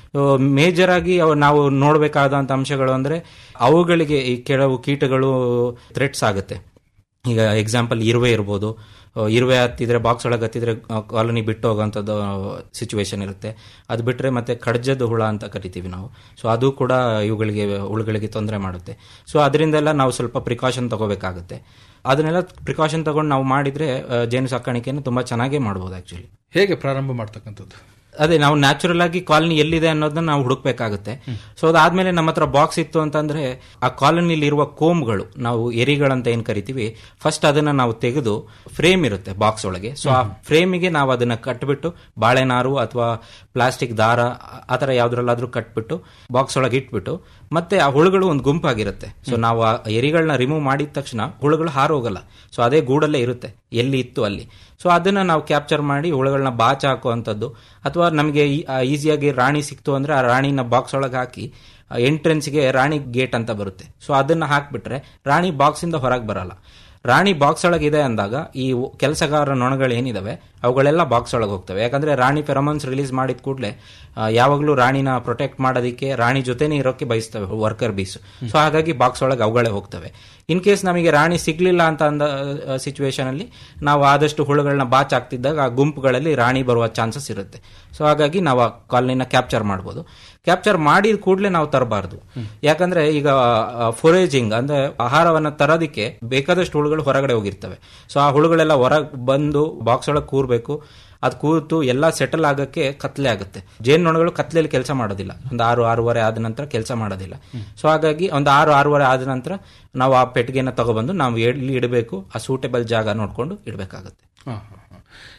ಮೇಜರ್ ಆಗಿ ಅವು ನಾವು ನೋಡಬೇಕಾದಂತ ಅಂಶಗಳು ಅಂದ್ರೆ ಅವುಗಳಿಗೆ ಈ ಕೆಲವು ಕೀಟಗಳು ಥ್ರೆಟ್ಸ್ ಆಗುತ್ತೆ ಈಗ ಎಕ್ಸಾಂಪಲ್ ಇರುವೆ ಇರ್ಬೋದು ಅಹ್, ಇರುವೆ ಹತ್ತಿದ್ರೆ ಬಾಕ್ಸ್ ಒಳಗೆ ಹತ್ತಿದ್ರೆ ಕಾಲನಿ ಬಿಟ್ಟು ಹೋಗುವಂಥದ್ದು ಸಿಚುವೇಶನ್ ಇರುತ್ತೆ ಅದು ಬಿಟ್ಟರೆ ಮತ್ತೆ ಕಡ್ಜದ ಹುಳ ಅಂತ ಕರಿತೀವಿ ನಾವು ಸೊ ಅದು ಕೂಡ ಇವುಗಳಿಗೆ ಹುಳುಗಳಿಗೆ ತೊಂದರೆ ಮಾಡುತ್ತೆ ಸೊ ಅದರಿಂದೆಲ್ಲ ನಾವು ಸ್ವಲ್ಪ ಪ್ರಿಕಾಷನ್ ತಗೋಬೇಕಾಗುತ್ತೆ ಅದನ್ನೆಲ್ಲ ಪ್ರಿಕಾಷನ್ ತಗೊಂಡು ನಾವು ಮಾಡಿದ್ರೆ ಅಹ್, ಜೇನು ಸಾಕಾಣಿಕೆಯನ್ನು ತುಂಬಾ ಚೆನ್ನಾಗೇ ಮಾಡ್ಬೋದು ಆಕ್ಚುಲಿ ಹೇಗೆ ಪ್ರಾರಂಭ ಮಾಡ್ತಕ್ಕಂಥದ್ದು ಅದೇ ನಾವು ನ್ಯಾಚುರಲ್ ಆಗಿ ಕಾಲನಿ ಎಲ್ಲಿದೆ ಅನ್ನೋದನ್ನ ನಾವು ಹುಡುಕ್ಬೇಕಾಗುತ್ತೆ ಸೊ ಅದಾದ್ಮೇಲೆ ನಮ್ಮ ಹತ್ರ ಬಾಕ್ಸ್ ಇತ್ತು ಅಂತಂದ್ರೆ ಆ ಕಾಲನಿಲಿ ಇರುವ ಕೋಮ್ಗಳು ನಾವು ಎರಿಗಳಂತ ಏನ್ ಕರಿತೀವಿ ಫಸ್ಟ್ ಅದನ್ನ ನಾವು ತೆಗೆದು ಫ್ರೇಮ್ ಇರುತ್ತೆ ಬಾಕ್ಸ್ ಒಳಗೆ ಸೊ ಆ ಫ್ರೇಮಿಗೆ ನಾವು ಅದನ್ನ ಕಟ್ಬಿಟ್ಟು ಬಾಳೆನಾರು ಅಥವಾ ಪ್ಲಾಸ್ಟಿಕ್ ದಾರ ಆ- ಆ ತರ ಯಾವ್ದ್ರಲ್ಲಾದ್ರೂ ಕಟ್ಬಿಟ್ಟು ಬಾಕ್ಸ್ ಒಳಗೆ ಇಟ್ಬಿಟ್ಟು ಮತ್ತೆ ಆ ಹುಳುಗಳು ಒಂದು ಗುಂಪಾಗಿರುತ್ತೆ ಸೊ ನಾವು ಆ ಎರಿಗಳನ್ನ ರಿಮೂವ್ ಮಾಡಿದ ತಕ್ಷಣ ಹುಳುಗಳು ಹಾರೋಗಲ್ಲ ಸೊ ಅದೇ ಗೂಡಲ್ಲೇ ಇರುತ್ತೆ ಎಲ್ಲಿ ಇತ್ತು ಅಲ್ಲಿ ಸೊ ಅದನ್ನ ನಾವು ಕ್ಯಾಪ್ಚರ್ ಮಾಡಿ ಹುಳುಗಳನ್ನ ಬಾಚ ಹಾಕುವಂಥದ್ದು ಅಥವಾ ನಮಗೆ ಈಸಿಯಾಗಿ ರಾಣಿ ಸಿಕ್ತು ಅಂದ್ರೆ ಆ ರಾಣಿನ ಬಾಕ್ಸ್ ಒಳಗೆ ಹಾಕಿ ಎಂಟ್ರೆನ್ಸ್ಗೆ ರಾಣಿ ಗೇಟ್ ಅಂತ ಬರುತ್ತೆ ಸೊ ಅದನ್ನ ಹಾಕ್ಬಿಟ್ರೆ ರಾಣಿ ಬಾಕ್ಸ್ ಇಂದ ಹೊರಗೆ ಬರಲ್ಲ ರಾಣಿ ಬಾಕ್ಸ್ ಒಳಗಿದೆ ಅಂದಾಗ ಈ ಕೆಲಸಗಾರ ನೊಣಗಳು ಏನಿದಾವೆ ಅವುಗಳೆಲ್ಲ ಬಾಕ್ಸ್ ಒಳಗೆ ಹೋಗ್ತವೆ ಯಾಕಂದ್ರೆ ರಾಣಿ ಫೆರಮನ್ಸ್ ರಿಲೀಸ್ ಮಾಡಿದ ಕೂಡಲೇ ಯಾವಾಗಲೂ ರಾಣಿನ ಪ್ರೊಟೆಕ್ಟ್ ಮಾಡೋದಕ್ಕೆ ರಾಣಿ ಜೊತೆನೇ ಇರೋಕೆ ಬಯಸ್ತವೆ ವರ್ಕರ್ ಬೀಸ್ ಸೊ ಹಾಗಾಗಿ ಬಾಕ್ಸ್ ಒಳಗೆ ಅವುಗಳೇ ಹೋಗ್ತವೆ ಇನ್ ಕೇಸ್ ನಮಗೆ ರಾಣಿ ಸಿಗ್ಲಿಲ್ಲ ಅಂತ ಅಂದ ಸಿಚುವೇಶನ್ ಅಲ್ಲಿ ನಾವು ಆದಷ್ಟು ಹುಳುಗಳನ್ನ ಬಾಚ್ ಆಗ್ತಿದ್ದಾಗ ಆ ಗುಂಪುಗಳಲ್ಲಿ ರಾಣಿ ಬರುವ ಚಾನ್ಸಸ್ ಇರುತ್ತೆ ಸೊ ಹಾಗಾಗಿ ನಾವು ಆ ಕಾಲನಿನ ಕ್ಯಾಪ್ಚರ್ ಮಾಡ್ಬೋದು ಕ್ಯಾಪ್ಚರ್ ಮಾಡಿದ ಕೂಡಲೇ ನಾವು ತರಬಾರ್ದು ಯಾಕಂದ್ರೆ ಈಗ ಫೊರೇಜಿಂಗ್ ಅಂದ್ರೆ ಆಹಾರವನ್ನ ತರೋದಕ್ಕೆ ಬೇಕಾದಷ್ಟು ಹುಳುಗಳು ಹೊರಗಡೆ ಹೋಗಿರ್ತವೆ ಸೊ ಆ ಹುಳುಗಳೆಲ್ಲ ಹೊರಗೆ ಬಂದು ಬಾಕ್ಸ್ ಒಳಗೆ ಕೂರ್ಬೇಕು ಅದು ಕೂತು ಎಲ್ಲ ಸೆಟಲ್ ಆಗಕ್ಕೆ ಕತ್ಲೆ ಆಗುತ್ತೆ ಜೇನುನೊಣಗಳು ಕತ್ಲೆಯಲ್ಲಿ ಕೆಲಸ ಮಾಡೋದಿಲ್ಲ ಒಂದು ಆರು ಆರೂವರೆ ಆದ ನಂತರ ಕೆಲಸ ಮಾಡೋದಿಲ್ಲ ಸೊ ಹಾಗಾಗಿ ಒಂದು ಆರು ಆರೂವರೆ ಆದ ನಂತರ ನಾವು ಆ ಪೆಟ್ಟಿಗೆನ ತಗೊಬಂದು ನಾವು ಎಲ್ಲಿ ಇಡಬೇಕು ಆ ಸೂಟೇಬಲ್ ಜಾಗ ನೋಡ್ಕೊಂಡು ಇಡಬೇಕಾಗುತ್ತೆ ಹ, ಹ, ಹ.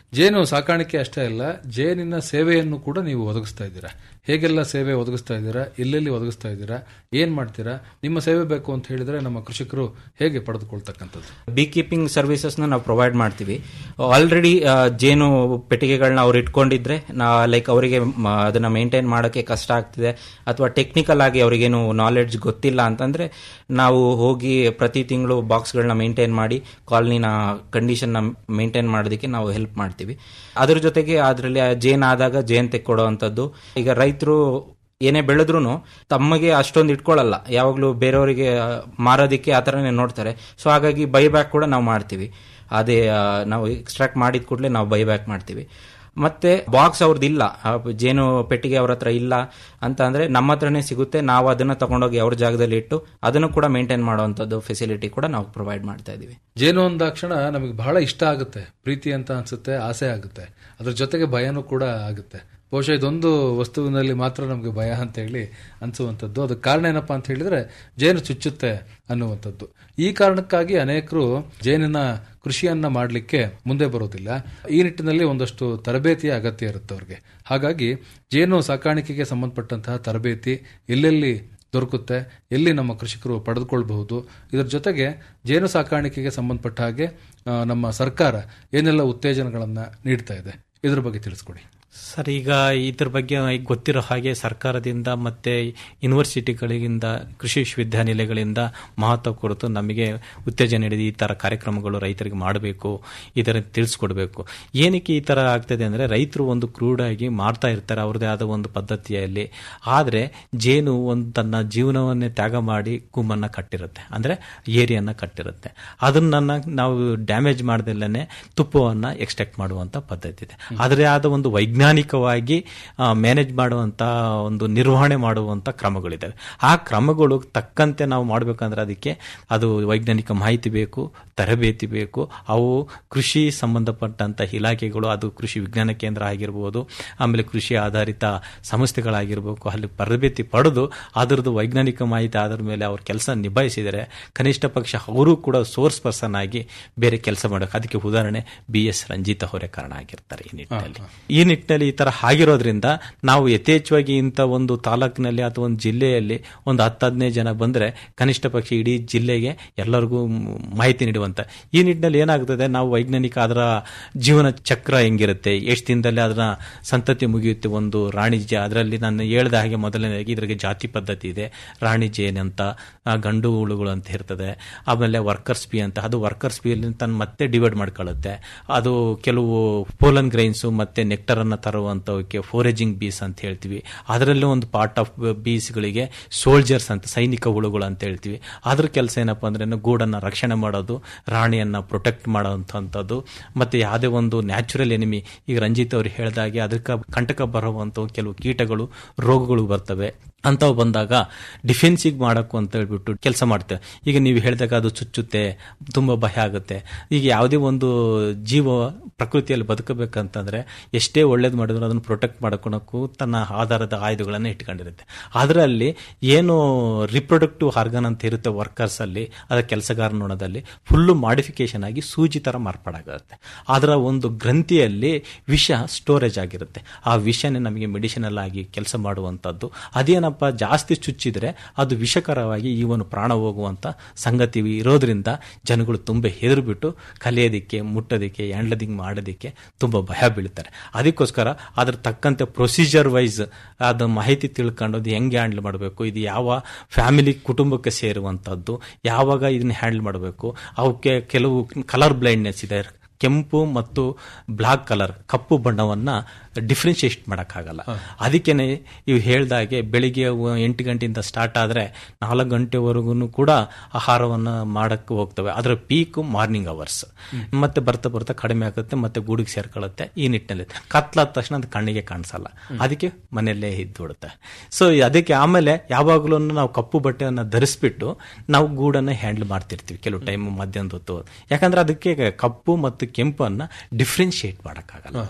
ಜೇನು ಸಾಕಾಣಿಕೆ ಅಷ್ಟೇ ಅಲ್ಲ ಜೇನಿನ ಸೇವೆಯನ್ನು ಕೂಡ ನೀವು ಒದಗಿಸ್ತಾ ಇದ್ದೀರಾ ಹೇಗೆಲ್ಲ ಸೇವೆ ಒದಗಿಸ್ತಾ ಇದ್ದೀರಾ ಎಲ್ಲೆಲ್ಲಿ ಒದಗಿಸ್ತಾ ಇದ್ದೀರಾ ಏನ್ ಮಾಡ್ತೀರಾ ನಿಮ್ಮ ಸೇವೆ ಬೇಕು ಅಂತ ಹೇಳಿದ್ರೆ ನಮ್ಮ ಕೃಷಿಕರು ಹೇಗೆ ಪಡೆದುಕೊಳ್ತಕ್ಕಂಥದ್ದು ಬಿ ಕೀಪಿಂಗ್ ಸರ್ವಿಸಸ್ನ ನಾವು ಪ್ರೊವೈಡ್ ಮಾಡ್ತೀವಿ ಆಲ್ರೆಡಿ ಜೇನು ಪೆಟ್ಟಿಗೆಗಳನ್ನ ಅವ್ರು ಇಟ್ಕೊಂಡಿದ್ರೆ ನಾ ಲೈಕ್ ಅವರಿಗೆ ಅದನ್ನ ಮೇಂಟೈನ್ ಮಾಡೋಕ್ಕೆ ಕಷ್ಟ ಆಗ್ತಿದೆ ಅಥವಾ ಟೆಕ್ನಿಕಲ್ ಆಗಿ ಅವರಿಗೇನು ನಾಲೆಡ್ಜ್ ಗೊತ್ತಿಲ್ಲ ಅಂತಂದ್ರೆ ನಾವು ಹೋಗಿ ಪ್ರತಿ ತಿಂಗಳು ಬಾಕ್ಸ್ಗಳನ್ನ ಮೇಂಟೈನ್ ಮಾಡಿ ಕಾಲನಿನ ಕಂಡೀಷನ್ನ ಮೇಂಟೈನ್ ಮಾಡೋದಕ್ಕೆ ನಾವು ಹೆಲ್ಪ್ ಮಾಡ್ತೀವಿ ಅದ್ರ ಜೊತೆಗೆ ಅದರಲ್ಲಿ ಜೇನ್ ಆದಾಗ ಜೇನ್ ತೆಕ್ಕೊಡುವಂಥದ್ದು ಈಗ ರೈತರು ಏನೇ ಬೆಳೆದ್ರು ತಮಗೆ ಅಷ್ಟೊಂದು ಇಟ್ಕೊಳ್ಳಲ್ಲ ಯಾವಾಗಲೂ ಬೇರೆಯವರಿಗೆ ಆ, ಮಾರೋದಕ್ಕೆ ಆ ಥರನೇ ನೋಡ್ತಾರೆ ಸೊ ಹಾಗಾಗಿ ಬೈಬ್ಯಾಕ್ ಕೂಡ ನಾವು ಮಾಡ್ತೀವಿ ಅದೇ ಆ, ನಾವು ಎಕ್ಸ್ಟ್ರಾಕ್ಟ್ ಮಾಡಿದ ಕೂಡಲೇ ನಾವು ಬೈಬ್ಯಾಕ್ ಮಾಡ್ತೀವಿ ಮತ್ತೆ ಬಾಕ್ಸ್ ಅವ್ರದ್ದು ಇಲ್ಲ ಆ ಜೇನು ಪೆಟ್ಟಿಗೆ ಅವ್ರ ಹತ್ರ ಇಲ್ಲ ಅಂತ ಅಂದ್ರೆ ನಮ್ಮ ಹತ್ರನೇ ಸಿಗುತ್ತೆ ನಾವು ಅದನ್ನ ತಗೊಂಡೋಗಿ ಅವ್ರ ಜಾಗದಲ್ಲಿ ಇಟ್ಟು ಅದನ್ನು ಕೂಡ ಮೇಂಟೈನ್ ಮಾಡುವಂಥದ್ದು ಫೆಸಿಲಿಟಿ ಕೂಡ ನಾವು ಪ್ರೊವೈಡ್ ಮಾಡ್ತಾ ಇದೀವಿ ಜೇನು ಅಂದಾಕ್ಷಣ ನಮಗೆ ಬಹಳ ಇಷ್ಟ ಆಗುತ್ತೆ ಪ್ರೀತಿ ಅಂತ ಅನ್ಸುತ್ತೆ ಆಸೆ ಆಗುತ್ತೆ ಅದ್ರ ಜೊತೆಗೆ ಭಯನೂ ಕೂಡ ಆಗುತ್ತೆ ಬಹುಶಃ ಇದೊಂದು ವಸ್ತುವಿನಲ್ಲಿ ಮಾತ್ರ ನಮಗೆ ಭಯ ಅಂತ ಹೇಳಿ ಅನ್ಸುವಂಥದ್ದು ಅದಕ್ಕೆ ಕಾರಣ ಏನಪ್ಪಾ ಅಂತ ಹೇಳಿದ್ರೆ ಜೇನು ಚುಚ್ಚುತ್ತೆ ಅನ್ನುವಂಥದ್ದು ಈ ಕಾರಣಕ್ಕಾಗಿ ಅನೇಕರು ಜೇನಿನ ಕೃಷಿಯನ್ನ ಮಾಡಲಿಕ್ಕೆ ಮುಂದೆ ಬರೋದಿಲ್ಲ ಈ ನಿಟ್ಟಿನಲ್ಲಿ ಒಂದಷ್ಟು ತರಬೇತಿಯ ಅಗತ್ಯ ಇರುತ್ತೆ ಅವ್ರಿಗೆ ಹಾಗಾಗಿ ಜೇನು ಸಾಕಾಣಿಕೆಗೆ ಸಂಬಂಧಪಟ್ಟಂತಹ ತರಬೇತಿ ಎಲ್ಲೆಲ್ಲಿ ದೊರಕುತ್ತೆ ಎಲ್ಲಿ ನಮ್ಮ ಕೃಷಿಕರು ಪಡೆದುಕೊಳ್ಬಹುದು ಇದರ ಜೊತೆಗೆ ಜೇನು ಸಾಕಾಣಿಕೆಗೆ ಸಂಬಂಧಪಟ್ಟ ಹಾಗೆ ಆ, ನಮ್ಮ ಸರ್ಕಾರ ಏನೆಲ್ಲ ಉತ್ತೇಜನಗಳನ್ನ ನೀಡ್ತಾ ಇದೆ ಇದ್ರ ಬಗ್ಗೆ ತಿಳಿಸ್ಕೊಡಿ ಸರ್ ಈಗ ಇದ್ರ ಬಗ್ಗೆ ಈಗ ಗೊತ್ತಿರೋ ಹಾಗೆ ಸರ್ಕಾರದಿಂದ ಮತ್ತೆ ಯೂನಿವರ್ಸಿಟಿಗಳಿಂದ ಕೃಷಿ ವಿಶ್ವವಿದ್ಯಾನಿಲಯಗಳಿಂದ ಮಹತ್ವ ಕುರಿತು ನಮಗೆ ಉತ್ತೇಜನ ನೀಡಿದ ಈ ತರ ಕಾರ್ಯಕ್ರಮಗಳು ರೈತರಿಗೆ ಮಾಡಬೇಕು ಇದರ ತಿಳಿಸ್ಕೊಡ್ಬೇಕು ಏನಕ್ಕೆ ಈ ತರ ಆಗ್ತದೆ ಅಂದ್ರೆ ರೈತರು ಒಂದು ಕ್ರೂಡಾಗಿ ಮಾಡ್ತಾ ಇರ್ತಾರೆ ಅವ್ರದೇ ಆದ ಒಂದು ಪದ್ಧತಿಯಲ್ಲಿ ಆದ್ರೆ ಜೇನು ಒಂದು ತನ್ನ ಜೀವನವನ್ನೇ ತ್ಯಾಗ ಮಾಡಿ ಗುಮ್ಮನ್ನ ಕಟ್ಟಿರುತ್ತೆ ಅಂದ್ರೆ ಏರಿಯನ್ನ ಕಟ್ಟಿರುತ್ತೆ ಅದನ್ನ ನಾವು ಡ್ಯಾಮೇಜ್ ಮಾಡ್ದಲ್ಲೇ ತುಪ್ಪವನ್ನ ಎಕ್ಸ್ಟ್ರಾಕ್ಟ್ ಮಾಡುವಂತ ಪದ್ಧತಿ ಇದೆ ಅದರೇ ಆದ ಒಂದು ವೈಜ್ಞಾನಿಕವಾಗಿ ಮ್ಯಾನೇಜ್ ಮಾಡುವಂತ ಒಂದು ನಿರ್ವಹಣೆ ಮಾಡುವಂತ ಕ್ರಮಗಳಿದ್ದಾವೆ ಆ ಕ್ರಮಗಳು ತಕ್ಕಂತೆ ನಾವು ಮಾಡಬೇಕಂದ್ರೆ ಅದಕ್ಕೆ ಅದು ವೈಜ್ಞಾನಿಕ ಮಾಹಿತಿ ಬೇಕು ತರಬೇತಿ ಬೇಕು ಅವು ಕೃಷಿ ಸಂಬಂಧಪಟ್ಟಂತ ಇಲಾಖೆಗಳು ಅದು ಕೃಷಿ ವಿಜ್ಞಾನ ಕೇಂದ್ರ ಆಗಿರ್ಬೋದು ಆಮೇಲೆ ಕೃಷಿ ಆಧಾರಿತ ಸಂಸ್ಥೆಗಳಾಗಿರ್ಬೇಕು ಅಲ್ಲಿ ತರಬೇತಿ ಪಡೆದು ಅದರದ್ದು ವೈಜ್ಞಾನಿಕ ಮಾಹಿತಿ ಆದ್ರ ಮೇಲೆ ಅವ್ರ ಕೆಲಸ ನಿಭಾಯಿಸಿದರೆ ಕನಿಷ್ಠ ಪಕ್ಷ ಅವರು ಕೂಡ ಸೋರ್ಸ್ ಪರ್ಸನ್ ಆಗಿ ಬೇರೆ ಕೆಲಸ ಮಾಡೋಕೆ ಅದಕ್ಕೆ ಉದಾಹರಣೆ ಬಿ ಎಸ್ ರಂಜಿತ್ ಅವರೇ ಕಾರಣ ಆಗಿರ್ತಾರೆ ಈ ನಿಟ್ಟಿನಲ್ಲಿ ಈ ನಿಟ್ಟಿನಲ್ಲಿ ಈ ತರ ಆಗಿರೋದ್ರಿಂದ ನಾವು ಯಥೇಚ್ಛವಾಗಿ ಇಂಥ ಒಂದು ತಾಲೂಕಿನಲ್ಲಿ ಅಥವಾ ಒಂದು ಜಿಲ್ಲೆಯಲ್ಲಿ ಒಂದು ಹತ್ತು ಹದಿನೈದು ಜನ ಬಂದ್ರೆ ಕನಿಷ್ಠ ಪಕ್ಷ ಇಡೀ ಜಿಲ್ಲೆಗೆ ಎಲ್ಲರಿಗೂ ಮ್- ಮಾಹಿತಿ ನೀಡುವಂತ ಈ ನಿಟ್ಟಿನಲ್ಲಿ ಏನಾಗ್ತದೆ ನಾವು ವೈಜ್ಞಾನಿಕ ಅದರ ಜೀವನ ಚಕ್ರ ಹೆಂಗಿರುತ್ತೆ ಎಷ್ಟು ದಿನದಲ್ಲಿ ಅದರ ಸಂತತಿ ಮುಗಿಯುತ್ತೆ ಒಂದು ರಾಣಿ ಜೇ ಅದರಲ್ಲಿ ನಾನು ಹೇಳ್ದ ಹಾಗೆ ಮೊದಲನೇದಾಗಿ ಇದ್ರಿಗೆ ಜಾತಿ ಪದ್ಧತಿ ಇದೆ ರಾಣಿ ಜೇನ್ ಅಂತ ಆ, ಗಂಡು ಹುಳುಗಳು ಅಂತ ಇರ್ತದೆ ಆಮೇಲೆ ವರ್ಕರ್ಸ್ ಬಿ ಅಂತ ಅದು ವರ್ಕರ್ಸ್ ಬಿ ಅಲ್ಲಿ ತನ್ನ ಮತ್ತೆ ಡಿವೈಡ್ ಮಾಡ್ಕೊಳ್ಳುತ್ತೆ ಅದು ಕೆಲವು ಪೋಲನ್ ಗ್ರೈನ್ಸ್ ಮತ್ತೆ ನೆಕ್ಟರ್ ಅನ್ನ ತರುವಂತವಕ್ಕೆ ಫೋರೇಜಿಂಗ್ ಬೀಸ್ ಅಂತ ಹೇಳ್ತೀವಿ ಅದರಲ್ಲೂ ಒಂದು ಪಾರ್ಟ್ ಆಫ್ ಬೀಸ್ಗಳಿಗೆ ಸೋಲ್ಜರ್ಸ್ ಅಂತ ಸೈನಿಕ ಹುಳುಗಳು ಅಂತ ಹೇಳ್ತೀವಿ ಅದ್ರ ಕೆಲಸ ಏನಪ್ಪಾ ಅಂದ್ರೆ ಏನು ಗೂಡನ್ನ ರಕ್ಷಣೆ ಮಾಡೋದು ರಾಣಿಯನ್ನ ಪ್ರೊಟೆಕ್ಟ್ ಮಾಡೋವಂಥದ್ದು ಮತ್ತೆ ಯಾವುದೇ ಒಂದು ನ್ಯಾಚುರಲ್ ಎನಿಮಿ ಈಗ ರಂಜಿತ್ ಅವರು ಹೇಳಿದಾಗೆ ಅದಕ್ಕೆ ಕಂಟಕ ಬರುವಂತ ಕೆಲವು ಕೀಟಗಳು ರೋಗಗಳು ಬರ್ತವೆ ಅಂಥವು ಬಂದಾಗ ಡಿಫೆನ್ಸಿಗೆ ಮಾಡಕ್ಕೂ ಅಂತ ಹೇಳ್ಬಿಟ್ಟು ಕೆಲಸ ಮಾಡ್ತೇವೆ ಈಗ ನೀವು ಹೇಳಿದಾಗ ಅದು ಚುಚ್ಚುತ್ತೆ ತುಂಬ ಭಯ ಆಗುತ್ತೆ ಈಗ ಯಾವುದೇ ಒಂದು ಜೀವ ಪ್ರಕೃತಿಯಲ್ಲಿ ಬದುಕಬೇಕಂತಂದ್ರೆ ಎಷ್ಟೇ ಒಳ್ಳೇದು ಮಾಡಿದ್ರು ಅದನ್ನು ಪ್ರೊಟೆಕ್ಟ್ ಮಾಡ್ಕೊಳಕ್ಕೂ ತನ್ನ ಆಧಾರದ ಆಯುಧಗಳನ್ನು ಇಟ್ಕೊಂಡಿರುತ್ತೆ ಅದರಲ್ಲಿ ಏನು ರಿಪ್ರೊಡಕ್ಟಿವ್ ಆರ್ಗನ್ ಅಂತ ಇರುತ್ತೆ ವರ್ಕರ್ಸ್ ಅಲ್ಲಿ ಅದರ ಕೆಲಸಗಾರ ನೋಡೋದಲ್ಲಿ ಫುಲ್ಲು ಮಾಡಿಫಿಕೇಶನ್ ಆಗಿ ಸೂಜಿ ತರ ಮಾರ್ಪಾಡಾಗುತ್ತೆ ಅದರ ಒಂದು ಗ್ರಂಥಿಯಲ್ಲಿ ವಿಷ ಸ್ಟೋರೇಜ್ ಆಗಿರುತ್ತೆ ಆ ವಿಷನೇ ನಮಗೆ ಮೆಡಿಸಿನಲ್ ಆಗಿ ಕೆಲಸ ಮಾಡುವಂಥದ್ದು ಅದೇನಪ್ಪ ಜಾಸ್ತಿ ಚುಚ್ಚಿದ್ರೆ ಅದು ವಿಷಕರವಾಗಿ ಇವನು ಪ್ರಾಣ ಹೋಗುವಂತ ಸಂಗತಿ ಇರೋದ್ರಿಂದ ಜನಗಳು ತುಂಬ ಹೆದರ್ಬಿಟ್ಟು ಕಲಿಯೋದಿಕ್ಕೆ ಮುಟ್ಟೋದಿಕ್ಕೆ ಎಂಡ್ಲದಿಂಗ್ ಮಾಡೋದಿಕ್ಕೆ ತುಂಬ ಭಯ ಬೀಳ್ತಾರೆ ಅದಕ್ಕೋಸ್ಕರ ಅದ್ರ ತಕ್ಕಂತೆ ಪ್ರೊಸೀಜರ್ ವೈಸ್ ಅದು ಮಾಹಿತಿ ತಿಳ್ಕೊಂಡು ಅದು ಹೆಂಗೆ ಹ್ಯಾಂಡಲ್ ಮಾಡಬೇಕು ಇದು ಯಾವ ಫ್ಯಾಮಿಲಿ ಕುಟುಂಬಕ್ಕೆ ಸೇರುವಂಥದ್ದು ಯಾವಾಗ ಇದನ್ನ ಹ್ಯಾಂಡಲ್ ಮಾಡಬೇಕು ಅವಕ್ಕೆ ಕೆಲವು ಕಲರ್ ಬ್ಲೈಂಡ್ನೆಸ್ ಇದೆ ಕೆಂಪು ಮತ್ತು ಬ್ಲಾಕ್ ಕಲರ್ ಕಪ್ಪು ಬಣ್ಣವನ್ನ ಡಿಫ್ರೆನ್ಶಿಯೇಟ್ ಮಾಡೋಕ್ಕಾಗಲ್ಲ ಅದಕ್ಕೇನೆ ಇವು ಹೇಳ್ದಾಗೆ ಬೆಳಿಗ್ಗೆ ಅವು ಎಂಟು ಗಂಟೆಯಿಂದ ಸ್ಟಾರ್ಟ್ ಆದರೆ ನಾಲ್ಕು ಗಂಟೆವರೆಗೂ ಕೂಡ ಆಹಾರವನ್ನು ಮಾಡಕ್ಕೆ ಹೋಗ್ತವೆ ಅದರ ಪೀಕ್ ಮಾರ್ನಿಂಗ್ ಅವರ್ಸ್ ಮತ್ತೆ ಬರ್ತಾ ಬರ್ತಾ ಕಡಿಮೆ ಆಗುತ್ತೆ ಮತ್ತೆ ಗೂಡಿಗೆ ಸೇರ್ಕೊಳ್ಳುತ್ತೆ ಈ ನಿಟ್ಟಿನಲ್ಲಿ ಕತ್ಲಾದ ತಕ್ಷಣ ಅದು ಕಣ್ಣಿಗೆ ಕಾಣಿಸಲ್ಲ ಅದಕ್ಕೆ ಮನೆಯಲ್ಲೇ ಇದ್ದು ಬಿಡುತ್ತೆ ಸೊ ಅದಕ್ಕೆ ಆಮೇಲೆ ಯಾವಾಗಲೂ ನಾವು ಕಪ್ಪು ಬಟ್ಟೆಯನ್ನು ಧರಿಸ್ಬಿಟ್ಟು ನಾವು ಗೂಡನ್ನು ಹ್ಯಾಂಡಲ್ ಮಾಡ್ತಿರ್ತೀವಿ ಕೆಲವು ಟೈಮ್ ಮಧ್ಯಾಹ್ನದ ಹೊತ್ತು ಯಾಕಂದ್ರೆ ಅದಕ್ಕೆ ಕಪ್ಪು ಮತ್ತು ಕೆಂಪನ್ನ ಡಿಫ್ರೆನ್ಶಿಯೇಟ್ ಮಾಡೋಕ್ಕಾಗಲ್ಲ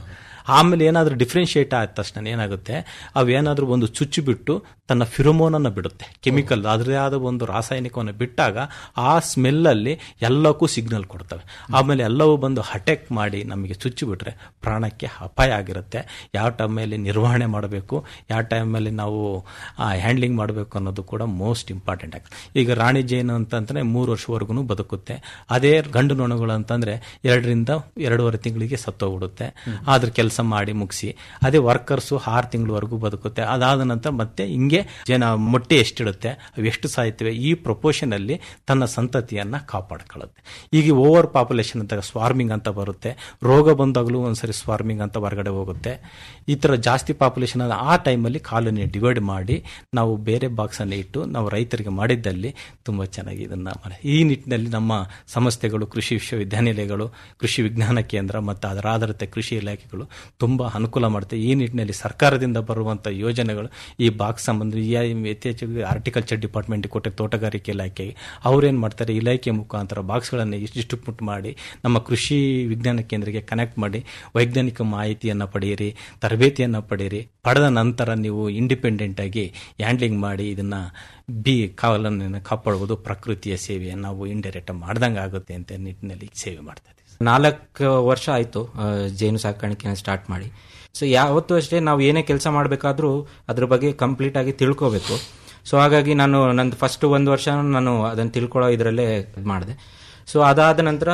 ಆಮೇಲೆ ಏನಾದರೂ ಡಿಫ್ರೆನ್ಶಿಯೇಟ್ ಆದ ತಕ್ಷಣ ಏನಾಗುತ್ತೆ ಅವೇನಾದರೂ ಒಂದು ಚುಚ್ಚು ಬಿಟ್ಟು ತನ್ನ ಫಿರೋಮೋನನ್ನು ಬಿಡುತ್ತೆ ಕೆಮಿಕಲ್ ಅದರದೇ ಆದ ಒಂದು ರಾಸಾಯನಿಕವನ್ನು ಬಿಟ್ಟಾಗ ಆ ಸ್ಮೆಲ್ಲಲ್ಲಿ ಎಲ್ಲಕ್ಕೂ ಸಿಗ್ನಲ್ ಕೊಡ್ತವೆ ಆಮೇಲೆ ಎಲ್ಲವೂ ಬಂದು ಅಟ್ಯಾಕ್ ಮಾಡಿ ನಮಗೆ ಚುಚ್ಚು ಬಿಟ್ರೆ ಪ್ರಾಣಕ್ಕೆ ಅಪಾಯ ಆಗಿರುತ್ತೆ ಯಾವ ಟೈಮಲ್ಲಿ ನಿರ್ವಹಣೆ ಮಾಡಬೇಕು ಯಾವ ಟೈಮಲ್ಲಿ ನಾವು ಹ್ಯಾಂಡ್ಲಿಂಗ್ ಮಾಡಬೇಕು ಅನ್ನೋದು ಕೂಡ ಮೋಸ್ಟ್ ಇಂಪಾರ್ಟೆಂಟ್ ಆಗುತ್ತೆ ಈಗ ರಾಣಿ ಜೇನು ಅಂತಂದ್ರೆ ಮೂರು ವರ್ಷವರೆಗೂ ಬದುಕುತ್ತೆ ಅದೇ ಗಂಡು ನೊಣಗಳು ಅಂತಂದ್ರೆ ಎರಡರಿಂದ ಎರಡೂವರೆ ತಿಂಗಳಿಗೆ ಸತ್ತೋಗ್ಬಿಡುತ್ತೆ ಅದ್ರ ಕೆಲಸ ಮಾಡಿ ಮುಗಿಸಿ ಅದೇ ವರ್ಕರ್ಸು ಆರು ತಿಂಗಳವರೆಗೂ ಬದುಕುತ್ತೆ ಅದಾದ ನಂತರ ಮತ್ತೆ ಹಿಂಗೆ ಜನ ಮೊಟ್ಟೆ ಎಷ್ಟಿಡುತ್ತೆ ಅವು ಎಷ್ಟು ಸಾಯ್ತವೆ ಈ ಪ್ರಪೋರ್ಷನ್ ಅಲ್ಲಿ ತನ್ನ ಸಂತತಿಯನ್ನ ಕಾಪಾಡ್ಕೊಳ್ಳುತ್ತೆ ಈಗ ಓವರ್ ಪಾಪ್ಯುಲೇಷನ್ ಅಂತ ಸ್ವಾರ್ಮಿಂಗ್ ಅಂತ ಬರುತ್ತೆ ರೋಗ ಬಂದಾಗಲೂ ಒಂದ್ಸರಿ ಸ್ವಾರ್ಮಿಂಗ್ ಅಂತ ಹೊರಗಡೆ ಹೋಗುತ್ತೆ ಈ ತರ ಜಾಸ್ತಿ ಪಾಪ್ಯುಲೇಷನ್ ಆ ಟೈಮಲ್ಲಿ ಕಾಲೋನಿ ಡಿವೈಡ್ ಮಾಡಿ ನಾವು ಬೇರೆ ಬಾಕ್ಸ್ ಅನ್ನು ಇಟ್ಟು ನಾವು ರೈತರಿಗೆ ಮಾಡಿದ್ದಲ್ಲಿ ತುಂಬಾ ಚೆನ್ನಾಗಿ ಇದನ್ನ ಮಾಡಿ ಈ ನಿಟ್ಟಿನಲ್ಲಿ ನಮ್ಮ ಸಂಸ್ಥೆಗಳು ಕೃಷಿ ವಿಶ್ವವಿದ್ಯಾನಿಲಯಗಳು ಕೃಷಿ ವಿಜ್ಞಾನ ಕೇಂದ್ರ ಮತ್ತು ಅದರ ಆಧಾರಿತ ಕೃಷಿ ಇಲಾಖೆಗಳು ತುಂಬಾ ಅನುಕೂಲ ಮಾಡುತ್ತೆ ಈ ನಿಟ್ಟಿನಲ್ಲಿ ಸರ್ಕಾರದಿಂದ ಬರುವಂತಹ ಯೋಜನೆಗಳು ಈ ಬಾಕ್ಸ್ ಸಂಬಂಧ ಯಥೇಚ್ಛಾಗಿ ಆರ್ಟಿಕಲ್ಚರ್ ಡಿಪಾರ್ಟ್ಮೆಂಟ್ ಕೊಟ್ಟೆ ತೋಟಗಾರಿಕೆ ಇಲಾಖೆಗೆ ಅವ್ರೇನ್ ಮಾಡ್ತಾರೆ ಇಲಾಖೆ ಮುಖಾಂತರ ಬಾಕ್ಸ್ಗಳನ್ನು ಡಿಸ್ಟ್ರಿಬ್ಯೂಟ್ ಮಾಡಿ ನಮ್ಮ ಕೃಷಿ ವಿಜ್ಞಾನ ಕೇಂದ್ರಕ್ಕೆ ಕನೆಕ್ಟ್ ಮಾಡಿ ವೈಜ್ಞಾನಿಕ ಮಾಹಿತಿಯನ್ನು ಪಡೆಯಿರಿ ತರಬೇತಿಯನ್ನು ಪಡೆಯಿರಿ ಪಡೆದ ನಂತರ ನೀವು ಇಂಡಿಪೆಂಡೆಂಟ್ ಆಗಿ ಹ್ಯಾಂಡ್ಲಿಂಗ್ ಮಾಡಿ ಇದನ್ನ ಬಿ ಕಾವಲನ್ನು ಕಾಪಾಡುವುದು ಪ್ರಕೃತಿಯ ಸೇವೆ ನಾವು ಇಂಡೈರೆಕ್ಟ್ ಮಾಡ್ದಂಗೆ ಆಗುತ್ತೆ ಅಂತ ನಿಟ್ಟಿನಲ್ಲಿ ಸೇವೆ ಮಾಡ್ತಾ ಇದ್ದೀವಿ ನಾಲ್ಕು ವರ್ಷ ಆಯಿತು ಜೇನು ಸಾಕಾಣಿಕೆನ ಸ್ಟಾರ್ಟ್ ಮಾಡಿ ಸೊ ಯಾವತ್ತೂ ಅಷ್ಟೇ ನಾವು ಏನೇ ಕೆಲಸ ಮಾಡಬೇಕಾದ್ರೂ ಅದ್ರ ಬಗ್ಗೆ ಕಂಪ್ಲೀಟ್ ಆಗಿ ತಿಳ್ಕೋಬೇಕು ಸೊ ಹಾಗಾಗಿ ನಾನು ನಂದು ಫಸ್ಟ್ ಒಂದು ವರ್ಷ ನಾನು ಅದನ್ನು ತಿಳ್ಕೊಳ್ಳೋ ಇದರಲ್ಲೇ ಇದು ಮಾಡಿದೆ ಸೊ ಅದಾದ ನಂತರ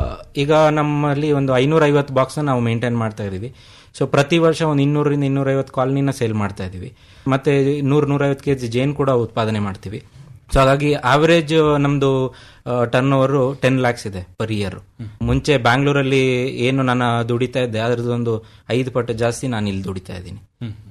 ಈಗ ನಮ್ಮಲ್ಲಿ ಒಂದು ಐನೂರ ಐವತ್ತು ಬಾಕ್ಸ್ ನಾವು ಮೇಂಟೈನ್ ಮಾಡ್ತಾ ಇದೀವಿ ಸೊ ಪ್ರತಿ ವರ್ಷ ಒಂದು ಇನ್ನೂರರಿಂದ ಇನ್ನೂರೈವತ್ತು ಕಾಲನಿನ ಸೇಲ್ ಮಾಡ್ತಾ ಇದೀವಿ ಮತ್ತೆ ನೂರ ನೂರೈವತ್ತು ಕೆ ಜಿ ಜೇನು ಕೂಡ ಉತ್ಪಾದನೆ ಮಾಡ್ತೀವಿ ಸೊ ಹಾಗಾಗಿ ಆವರೇಜ್ ನಮ್ದು ಟರ್ನ್ ಓವರ್ ಟೆನ್ ಲ್ಯಾಕ್ಸ್ ಇದೆ ಪರ್ ಇಯರ್ ಮುಂಚೆ ಬ್ಯಾಂಗ್ಳೂರಲ್ಲಿ ಏನು ನಾನು ದುಡಿತಾ ಇದ್ದೆ ಅದರದೊಂದು ಐದು ಪಟ್ಟು ಜಾಸ್ತಿ ನಾನು ಇಲ್ಲಿ ದುಡಿತಾ ಇದ್ದೀನಿ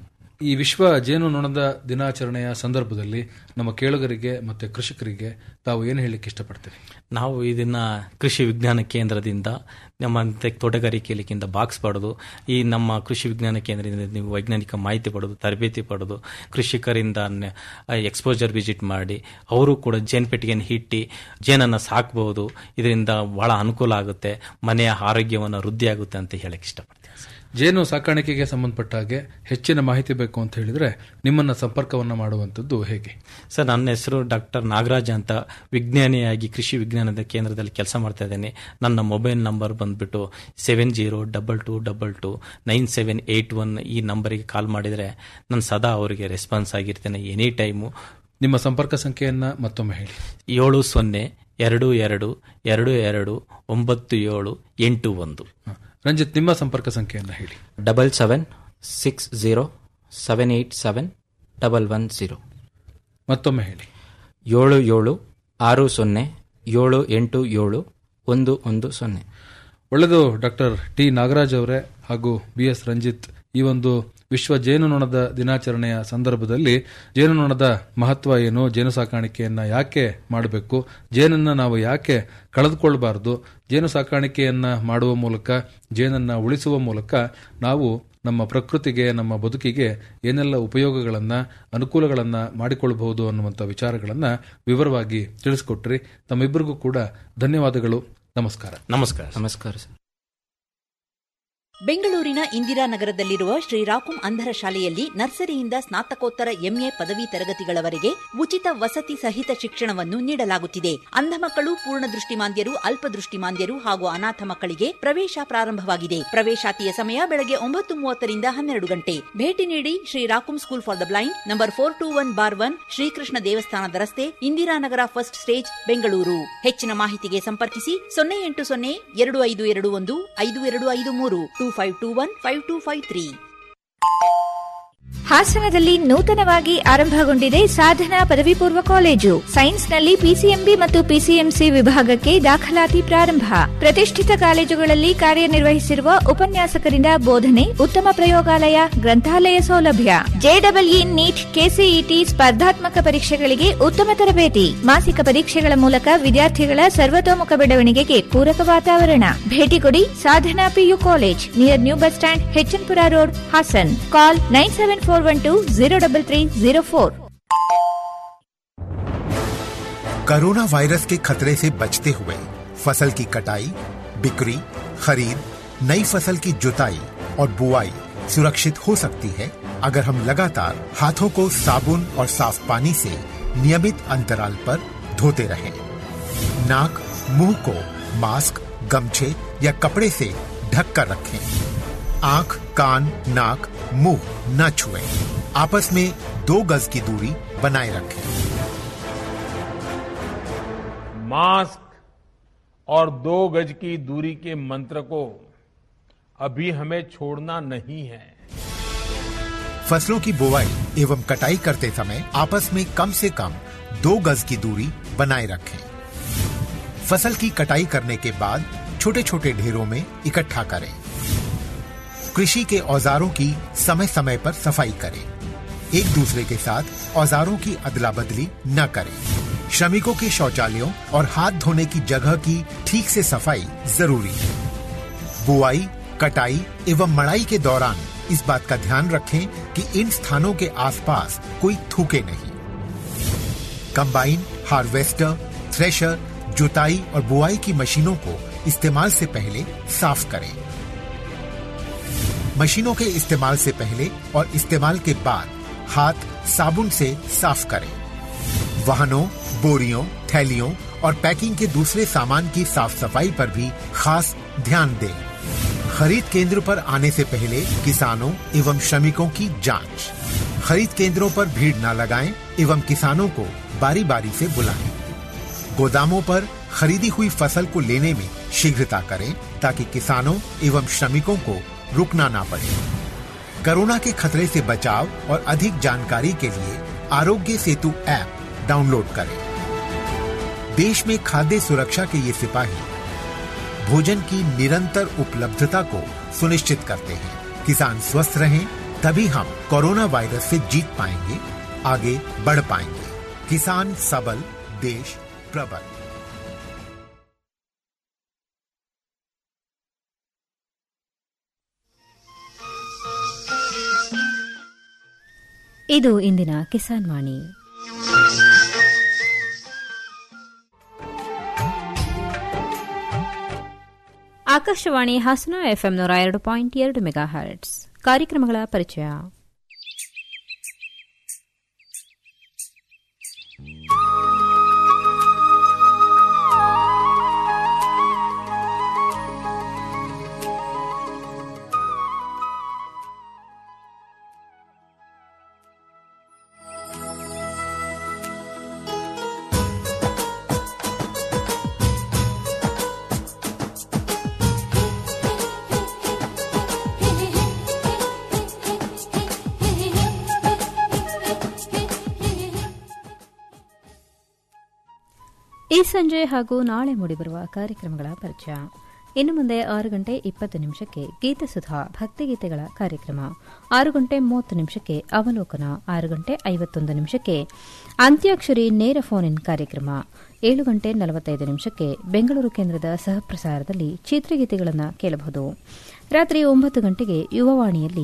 ಈ ವಿಶ್ವ ಜೇನು ನೊಣದ ದಿನಾಚರಣೆಯ ಸಂದರ್ಭದಲ್ಲಿ ನಮ್ಮ ಕೇಳುಗರಿಗೆ ಮತ್ತೆ ಕೃಷಿಕರಿಗೆ ತಾವು ಏನು ಹೇಳಲಿಕ್ಕೆ ಇಷ್ಟಪಡ್ತೀರಿ ನಾವು ಇದನ್ನ ಕೃಷಿ ವಿಜ್ಞಾನ ಕೇಂದ್ರದಿಂದ ನಮ್ಮ ತೋಟಗಾರಿಕೆ ಇಲಾಖೆಯಿಂದ ಬಾಕ್ಸ್ ಪಡೆದು ಈ ನಮ್ಮ ಕೃಷಿ ವಿಜ್ಞಾನ ಕೇಂದ್ರದಿಂದ ನೀವು ವೈಜ್ಞಾನಿಕ ಮಾಹಿತಿ ಪಡೆದು ತರಬೇತಿ ಪಡೆದು ಕೃಷಿಕರಿಂದ ಎಕ್ಸ್ಪೋಜರ್ ವಿಸಿಟ್ ಮಾಡಿ ಅವರು ಕೂಡ ಜೇನುಪೆಟ್ಟಿಗೆಯನ್ನು ಹಿಟ್ಟಿ ಜೇನನ್ನು ಸಾಕಬಹುದು ಇದರಿಂದ ಬಹಳ ಅನುಕೂಲ ಆಗುತ್ತೆ ಮನೆಯ ಆರೋಗ್ಯವನ್ನು ವೃದ್ಧಿ ಆಗುತ್ತೆ ಅಂತ ಹೇಳಕ್ ಇಷ್ಟಪಡ್ತೀನಿ ಜೇನು ಸಾಕಾಣಿಕೆಗೆ ಸಂಬಂಧಪಟ್ಟ ಹಾಗೆ ಹೆಚ್ಚಿನ ಮಾಹಿತಿ ಬೇಕು ಅಂತ ಹೇಳಿದ್ರೆ ನಿಮ್ಮನ್ನ ಸಂಪರ್ಕವನ್ನ ಮಾಡುವಂತದ್ದು ಹೇಗೆ ಸರ್ ನನ್ನ ಹೆಸರು ಡಾಕ್ಟರ್ ನಾಗರಾಜ್ ಅಂತ ವಿಜ್ಞಾನಿಯಾಗಿ ಕೃಷಿ ವಿಜ್ಞಾನದ ಕೇಂದ್ರದಲ್ಲಿ ಕೆಲಸ ಮಾಡ್ತಾ ಇದ್ದೇನೆ ನನ್ನ ಮೊಬೈಲ್ ನಂಬರ್ ಬಂದ್ಬಿಟ್ಟು seven zero double two double two nine seven eight one ಈ ನಂಬರಿಗೆ ಕಾಲ್ ಮಾಡಿದರೆ ನಾನು ಸದಾ ಅವರಿಗೆ ರೆಸ್ಪಾನ್ಸ್ ಆಗಿರ್ತೇನೆ ಎನಿ ಟೈಮು ನಿಮ್ಮ ಸಂಪರ್ಕ ಸಂಖ್ಯೆಯನ್ನ ಮತ್ತೊಮ್ಮೆ ಹೇಳಿ ಏಳು ಸೊನ್ನೆ ಎರಡು ಎರಡು ಎರಡು ಎರಡು ಒಂಬತ್ತು ಏಳು ಎಂಟು ಒಂದು ರಂಜಿತ್ ನಿಮ್ಮ ಸಂಪರ್ಕ ಸಂಖ್ಯೆಯನ್ನ ಹೇಳಿ double seven six zero seven eight seven double one zero ಮತ್ತೊಮ್ಮೆ ಹೇಳಿ ಏಳು ಏಳು ಆರು ಸೊನ್ನೆ ಏಳು ಎಂಟು ಏಳು ಒಂದು ಒಂದು ಸೊನ್ನೆ ಒಳ್ಳೆಯದು ಡಾಕ್ಟರ್ ಟಿ ನಾಗರಾಜ್ ಅವರೇ ಹಾಗೂ ಬಿ ಎಸ್ ರಂಜಿತ್ ಈ ಒಂದು ವಿಶ್ವ ಜೇನುನೊಣದ ದಿನಾಚರಣೆಯ ಸಂದರ್ಭದಲ್ಲಿ ಜೇನುನೊಣದ ಮಹತ್ವ ಏನು ಜೇನು ಸಾಕಾಣಿಕೆಯನ್ನ ಯಾಕೆ ಮಾಡಬೇಕು ಜೇನನ್ನ ನಾವು ಯಾಕೆ ಕಳೆದುಕೊಳ್ಬಾರ್ದು ಜೇನು ಸಾಕಾಣಿಕೆಯನ್ನ ಮಾಡುವ ಮೂಲಕ ಜೇನನ್ನ ಉಳಿಸುವ ಮೂಲಕ ನಾವು ನಮ್ಮ ಪ್ರಕೃತಿಗೆ ನಮ್ಮ ಬದುಕಿಗೆ ಏನೆಲ್ಲ ಉಪಯೋಗಗಳನ್ನ ಅನುಕೂಲಗಳನ್ನ ಮಾಡಿಕೊಳ್ಳಬಹುದು ಅನ್ನುವಂಥ ವಿಚಾರಗಳನ್ನ ವಿವರವಾಗಿ ತಿಳಿಸಿಕೊಟ್ರಿ ತಮ್ಮಿಬ್ಬರಿಗೂ ಕೂಡ ಧನ್ಯವಾದಗಳು ನಮಸ್ಕಾರ ನಮಸ್ಕಾರ ನಮಸ್ಕಾರ ಸರ್ ಬೆಂಗಳೂರಿನ ಇಂದಿರಾನಗರದಲ್ಲಿರುವ ಶ್ರೀರಾಕುಂ ಅಂಧರ ಶಾಲೆಯಲ್ಲಿ ನರ್ಸರಿಯಿಂದ ಸ್ನಾತಕೋತ್ತರ ಎಂಎ ಪದವಿ ತರಗತಿಗಳವರೆಗೆ ಉಚಿತ ವಸತಿ ಸಹಿತ ಶಿಕ್ಷಣವನ್ನು ನೀಡಲಾಗುತ್ತಿದೆ ಅಂಧ ಮಕ್ಕಳು ಪೂರ್ಣ ದೃಷ್ಟಿಮಾಂದ್ಯರು ಅಲ್ಪದೃಷ್ಟಿಮಾಂದ್ಯರು ಹಾಗೂ ಅನಾಥ ಮಕ್ಕಳಿಗೆ ಪ್ರವೇಶ ಪ್ರಾರಂಭವಾಗಿದೆ ಪ್ರವೇಶಾತಿಯ ಸಮಯ ಬೆಳಗ್ಗೆ ಒಂಬತ್ತು ಮೂವತ್ತರಿಂದ ಹನ್ನೆರಡು ಗಂಟೆ ಭೇಟಿ ನೀಡಿ ಶ್ರೀರಾಕುಂ school for the blind number four two one bar one Srikrishna ದೇವಸ್ಥಾನದ ರಸ್ತೆ ಇಂದಿರಾನಗರ ಫಸ್ಟ್ ಸ್ಟೇಜ್ ಬೆಂಗಳೂರು ಹೆಚ್ಚಿನ ಮಾಹಿತಿಗೆ ಸಂಪರ್ಕಿಸಿ ಸೊನ್ನೆ ಎಂಟು ಸೊನ್ನೆ ಎರಡು ಐದು ಎರಡು ಒಂದು ಐದು ಎರಡು ಐದು ಮೂರು two five two one five two five three ಹಾಸನದಲ್ಲಿ ನೂತನವಾಗಿ ಆರಂಭಗೊಂಡಿದೆ ಸಾಧನಾ ಪದವಿ ಪೂರ್ವ ಕಾಲೇಜು ಸೈನ್ಸ್ನಲ್ಲಿ ಪಿಸಿಎಂಬಿ ಮತ್ತು ಪಿಸಿಎಂಸಿ ವಿಭಾಗಕ್ಕೆ ದಾಖಲಾತಿ ಪ್ರಾರಂಭ ಪ್ರತಿಷ್ಠಿತ ಕಾಲೇಜುಗಳಲ್ಲಿ ಕಾರ್ಯನಿರ್ವಹಿಸಿರುವ ಉಪನ್ಯಾಸಕರಿಂದ ಬೋಧನೆ ಉತ್ತಮ ಪ್ರಯೋಗಾಲಯ ಗ್ರಂಥಾಲಯ ಸೌಲಭ್ಯ ಜೆಡಬ್ಲ್ಇ ನೀಟ್ ಕೆಸಿಇಟಿ ಸ್ಪರ್ಧಾತ್ಮಕ ಪರೀಕ್ಷೆಗಳಿಗೆ ಉತ್ತಮ ತರಬೇತಿ ಮಾಸಿಕ ಪರೀಕ್ಷೆಗಳ ಮೂಲಕ ವಿದ್ಯಾರ್ಥಿಗಳ ಸರ್ವತೋಮುಖ ಬೆಳವಣಿಗೆಗೆ ಪೂರಕ ವಾತಾವರಣ ಭೇಟಿ ಕೊಡಿ Sadhana PU college near new bus stand HN Pura road Hassan call nine seven four one two zero double three zero four corona virus के खतरे से बचते हुए फसल की कटाई बिक्री खरीद नई फसल की जुताई और बुआई सुरक्षित हो सकती है अगर हम लगातार हाथों को साबुन और साफ पानी से नियमित अंतराल पर धोते रहें। नाक मुंह को मास्क गमछे या कपड़े से ढक कर रखें आंख कान नाक मुंह न छुएं। आपस में दो गज की दूरी बनाए रखें मास्क और दो गज की दूरी के मंत्र को अभी हमें छोड़ना नहीं है फसलों की बुवाई एवं कटाई करते समय आपस में कम से कम दो गज की दूरी बनाए रखें फसल की कटाई करने के बाद छोटे छोटे ढेरों में इकट्ठा करें कृषि के औजारों की समय समय पर सफाई करें एक दूसरे के साथ औजारों की अदला बदली न करें श्रमिकों के शौचालयों और हाथ धोने की जगह की ठीक से सफाई जरूरी है बुआई कटाई एवं मड़ाई के दौरान इस बात का ध्यान रखें कि इन स्थानों के आसपास कोई थूके नहीं कंबाइन हार्वेस्टर थ्रेशर जुताई और बुआई की मशीनों को इस्तेमाल से पहले साफ करें मशीनों के इस्तेमाल से पहले और इस्तेमाल के बाद हाथ साबुन से साफ करें वाहनों बोरियों थैलियों और पैकिंग के दूसरे सामान की साफ सफाई पर भी खास ध्यान दें खरीद केंद्र पर आने से पहले किसानों एवं श्रमिकों की जांच खरीद केंद्रों पर भीड़ न लगाएं एवं किसानों को बारी बारी से बुलाएं गोदामों पर खरीदी हुई फसल को लेने में शीघ्रता करें ताकि किसानों एवं श्रमिकों को रुकना ना पड़े कोरोना के खतरे से बचाव और अधिक जानकारी के लिए आरोग्य सेतु ऐप डाउनलोड करें देश में खाद्य सुरक्षा के ये सिपाही भोजन की निरंतर उपलब्धता को सुनिश्चित करते हैं किसान स्वस्थ रहें तभी हम कोरोना वायरस से जीत पाएंगे आगे बढ़ पाएंगे किसान सबल देश प्रबल ಇದು ಇಂದಿನ ಕಿಸಾನ್ ವಾಣಿ ಆಕಾಶವಾಣಿ ಹಾಸನ ಎಫ್ಎಂ ನೂರ ಎರಡು ಪಾಯಿಂಟ್ ಎರಡು ಮೆಗಾ ಹರ್ಟ್ಸ್ ಕಾರ್ಯಕ್ರಮಗಳ ಪರಿಚಯ ಈ ಸಂಜೆ ಹಾಗೂ ನಾಳೆ ಮೂಡಿಬರುವ ಕಾರ್ಯಕ್ರಮಗಳ ಪರಿಚಯ ಇನ್ನು ಮುಂದೆ ಆರು ಗಂಟೆ ಇಪ್ಪತ್ತು ನಿಮಿಷಕ್ಕೆ ಗೀತಸುಧಾ ಭಕ್ತಿಗೀತೆಗಳ ಕಾರ್ಯಕ್ರಮ ಆರು ಗಂಟೆ ಮೂವತ್ತು ನಿಮಿಷಕ್ಕೆ ಅವಲೋಕನ ಆರು ಗಂಟೆ ಐವತ್ತೊಂದು ನಿಮಿಷಕ್ಕೆ ಅಂತ್ಯಾಕ್ಷರಿ ನೇರ ಫೋನ್ ಇನ್ ಕಾರ್ಯಕ್ರಮ ಏಳು ಗಂಟೆ ನಲವತ್ತೈದು ನಿಮಿಷಕ್ಕೆ ಬೆಂಗಳೂರು ಕೇಂದ್ರದ ಸಹಪ್ರಸಾರದಲ್ಲಿ ಚಿತ್ರಗೀತೆಗಳನ್ನು ಕೇಳಬಹುದು ರಾತ್ರಿ ಒಂಬತ್ತು ಗಂಟೆಗೆ ಯುವವಾಣಿಯಲ್ಲಿ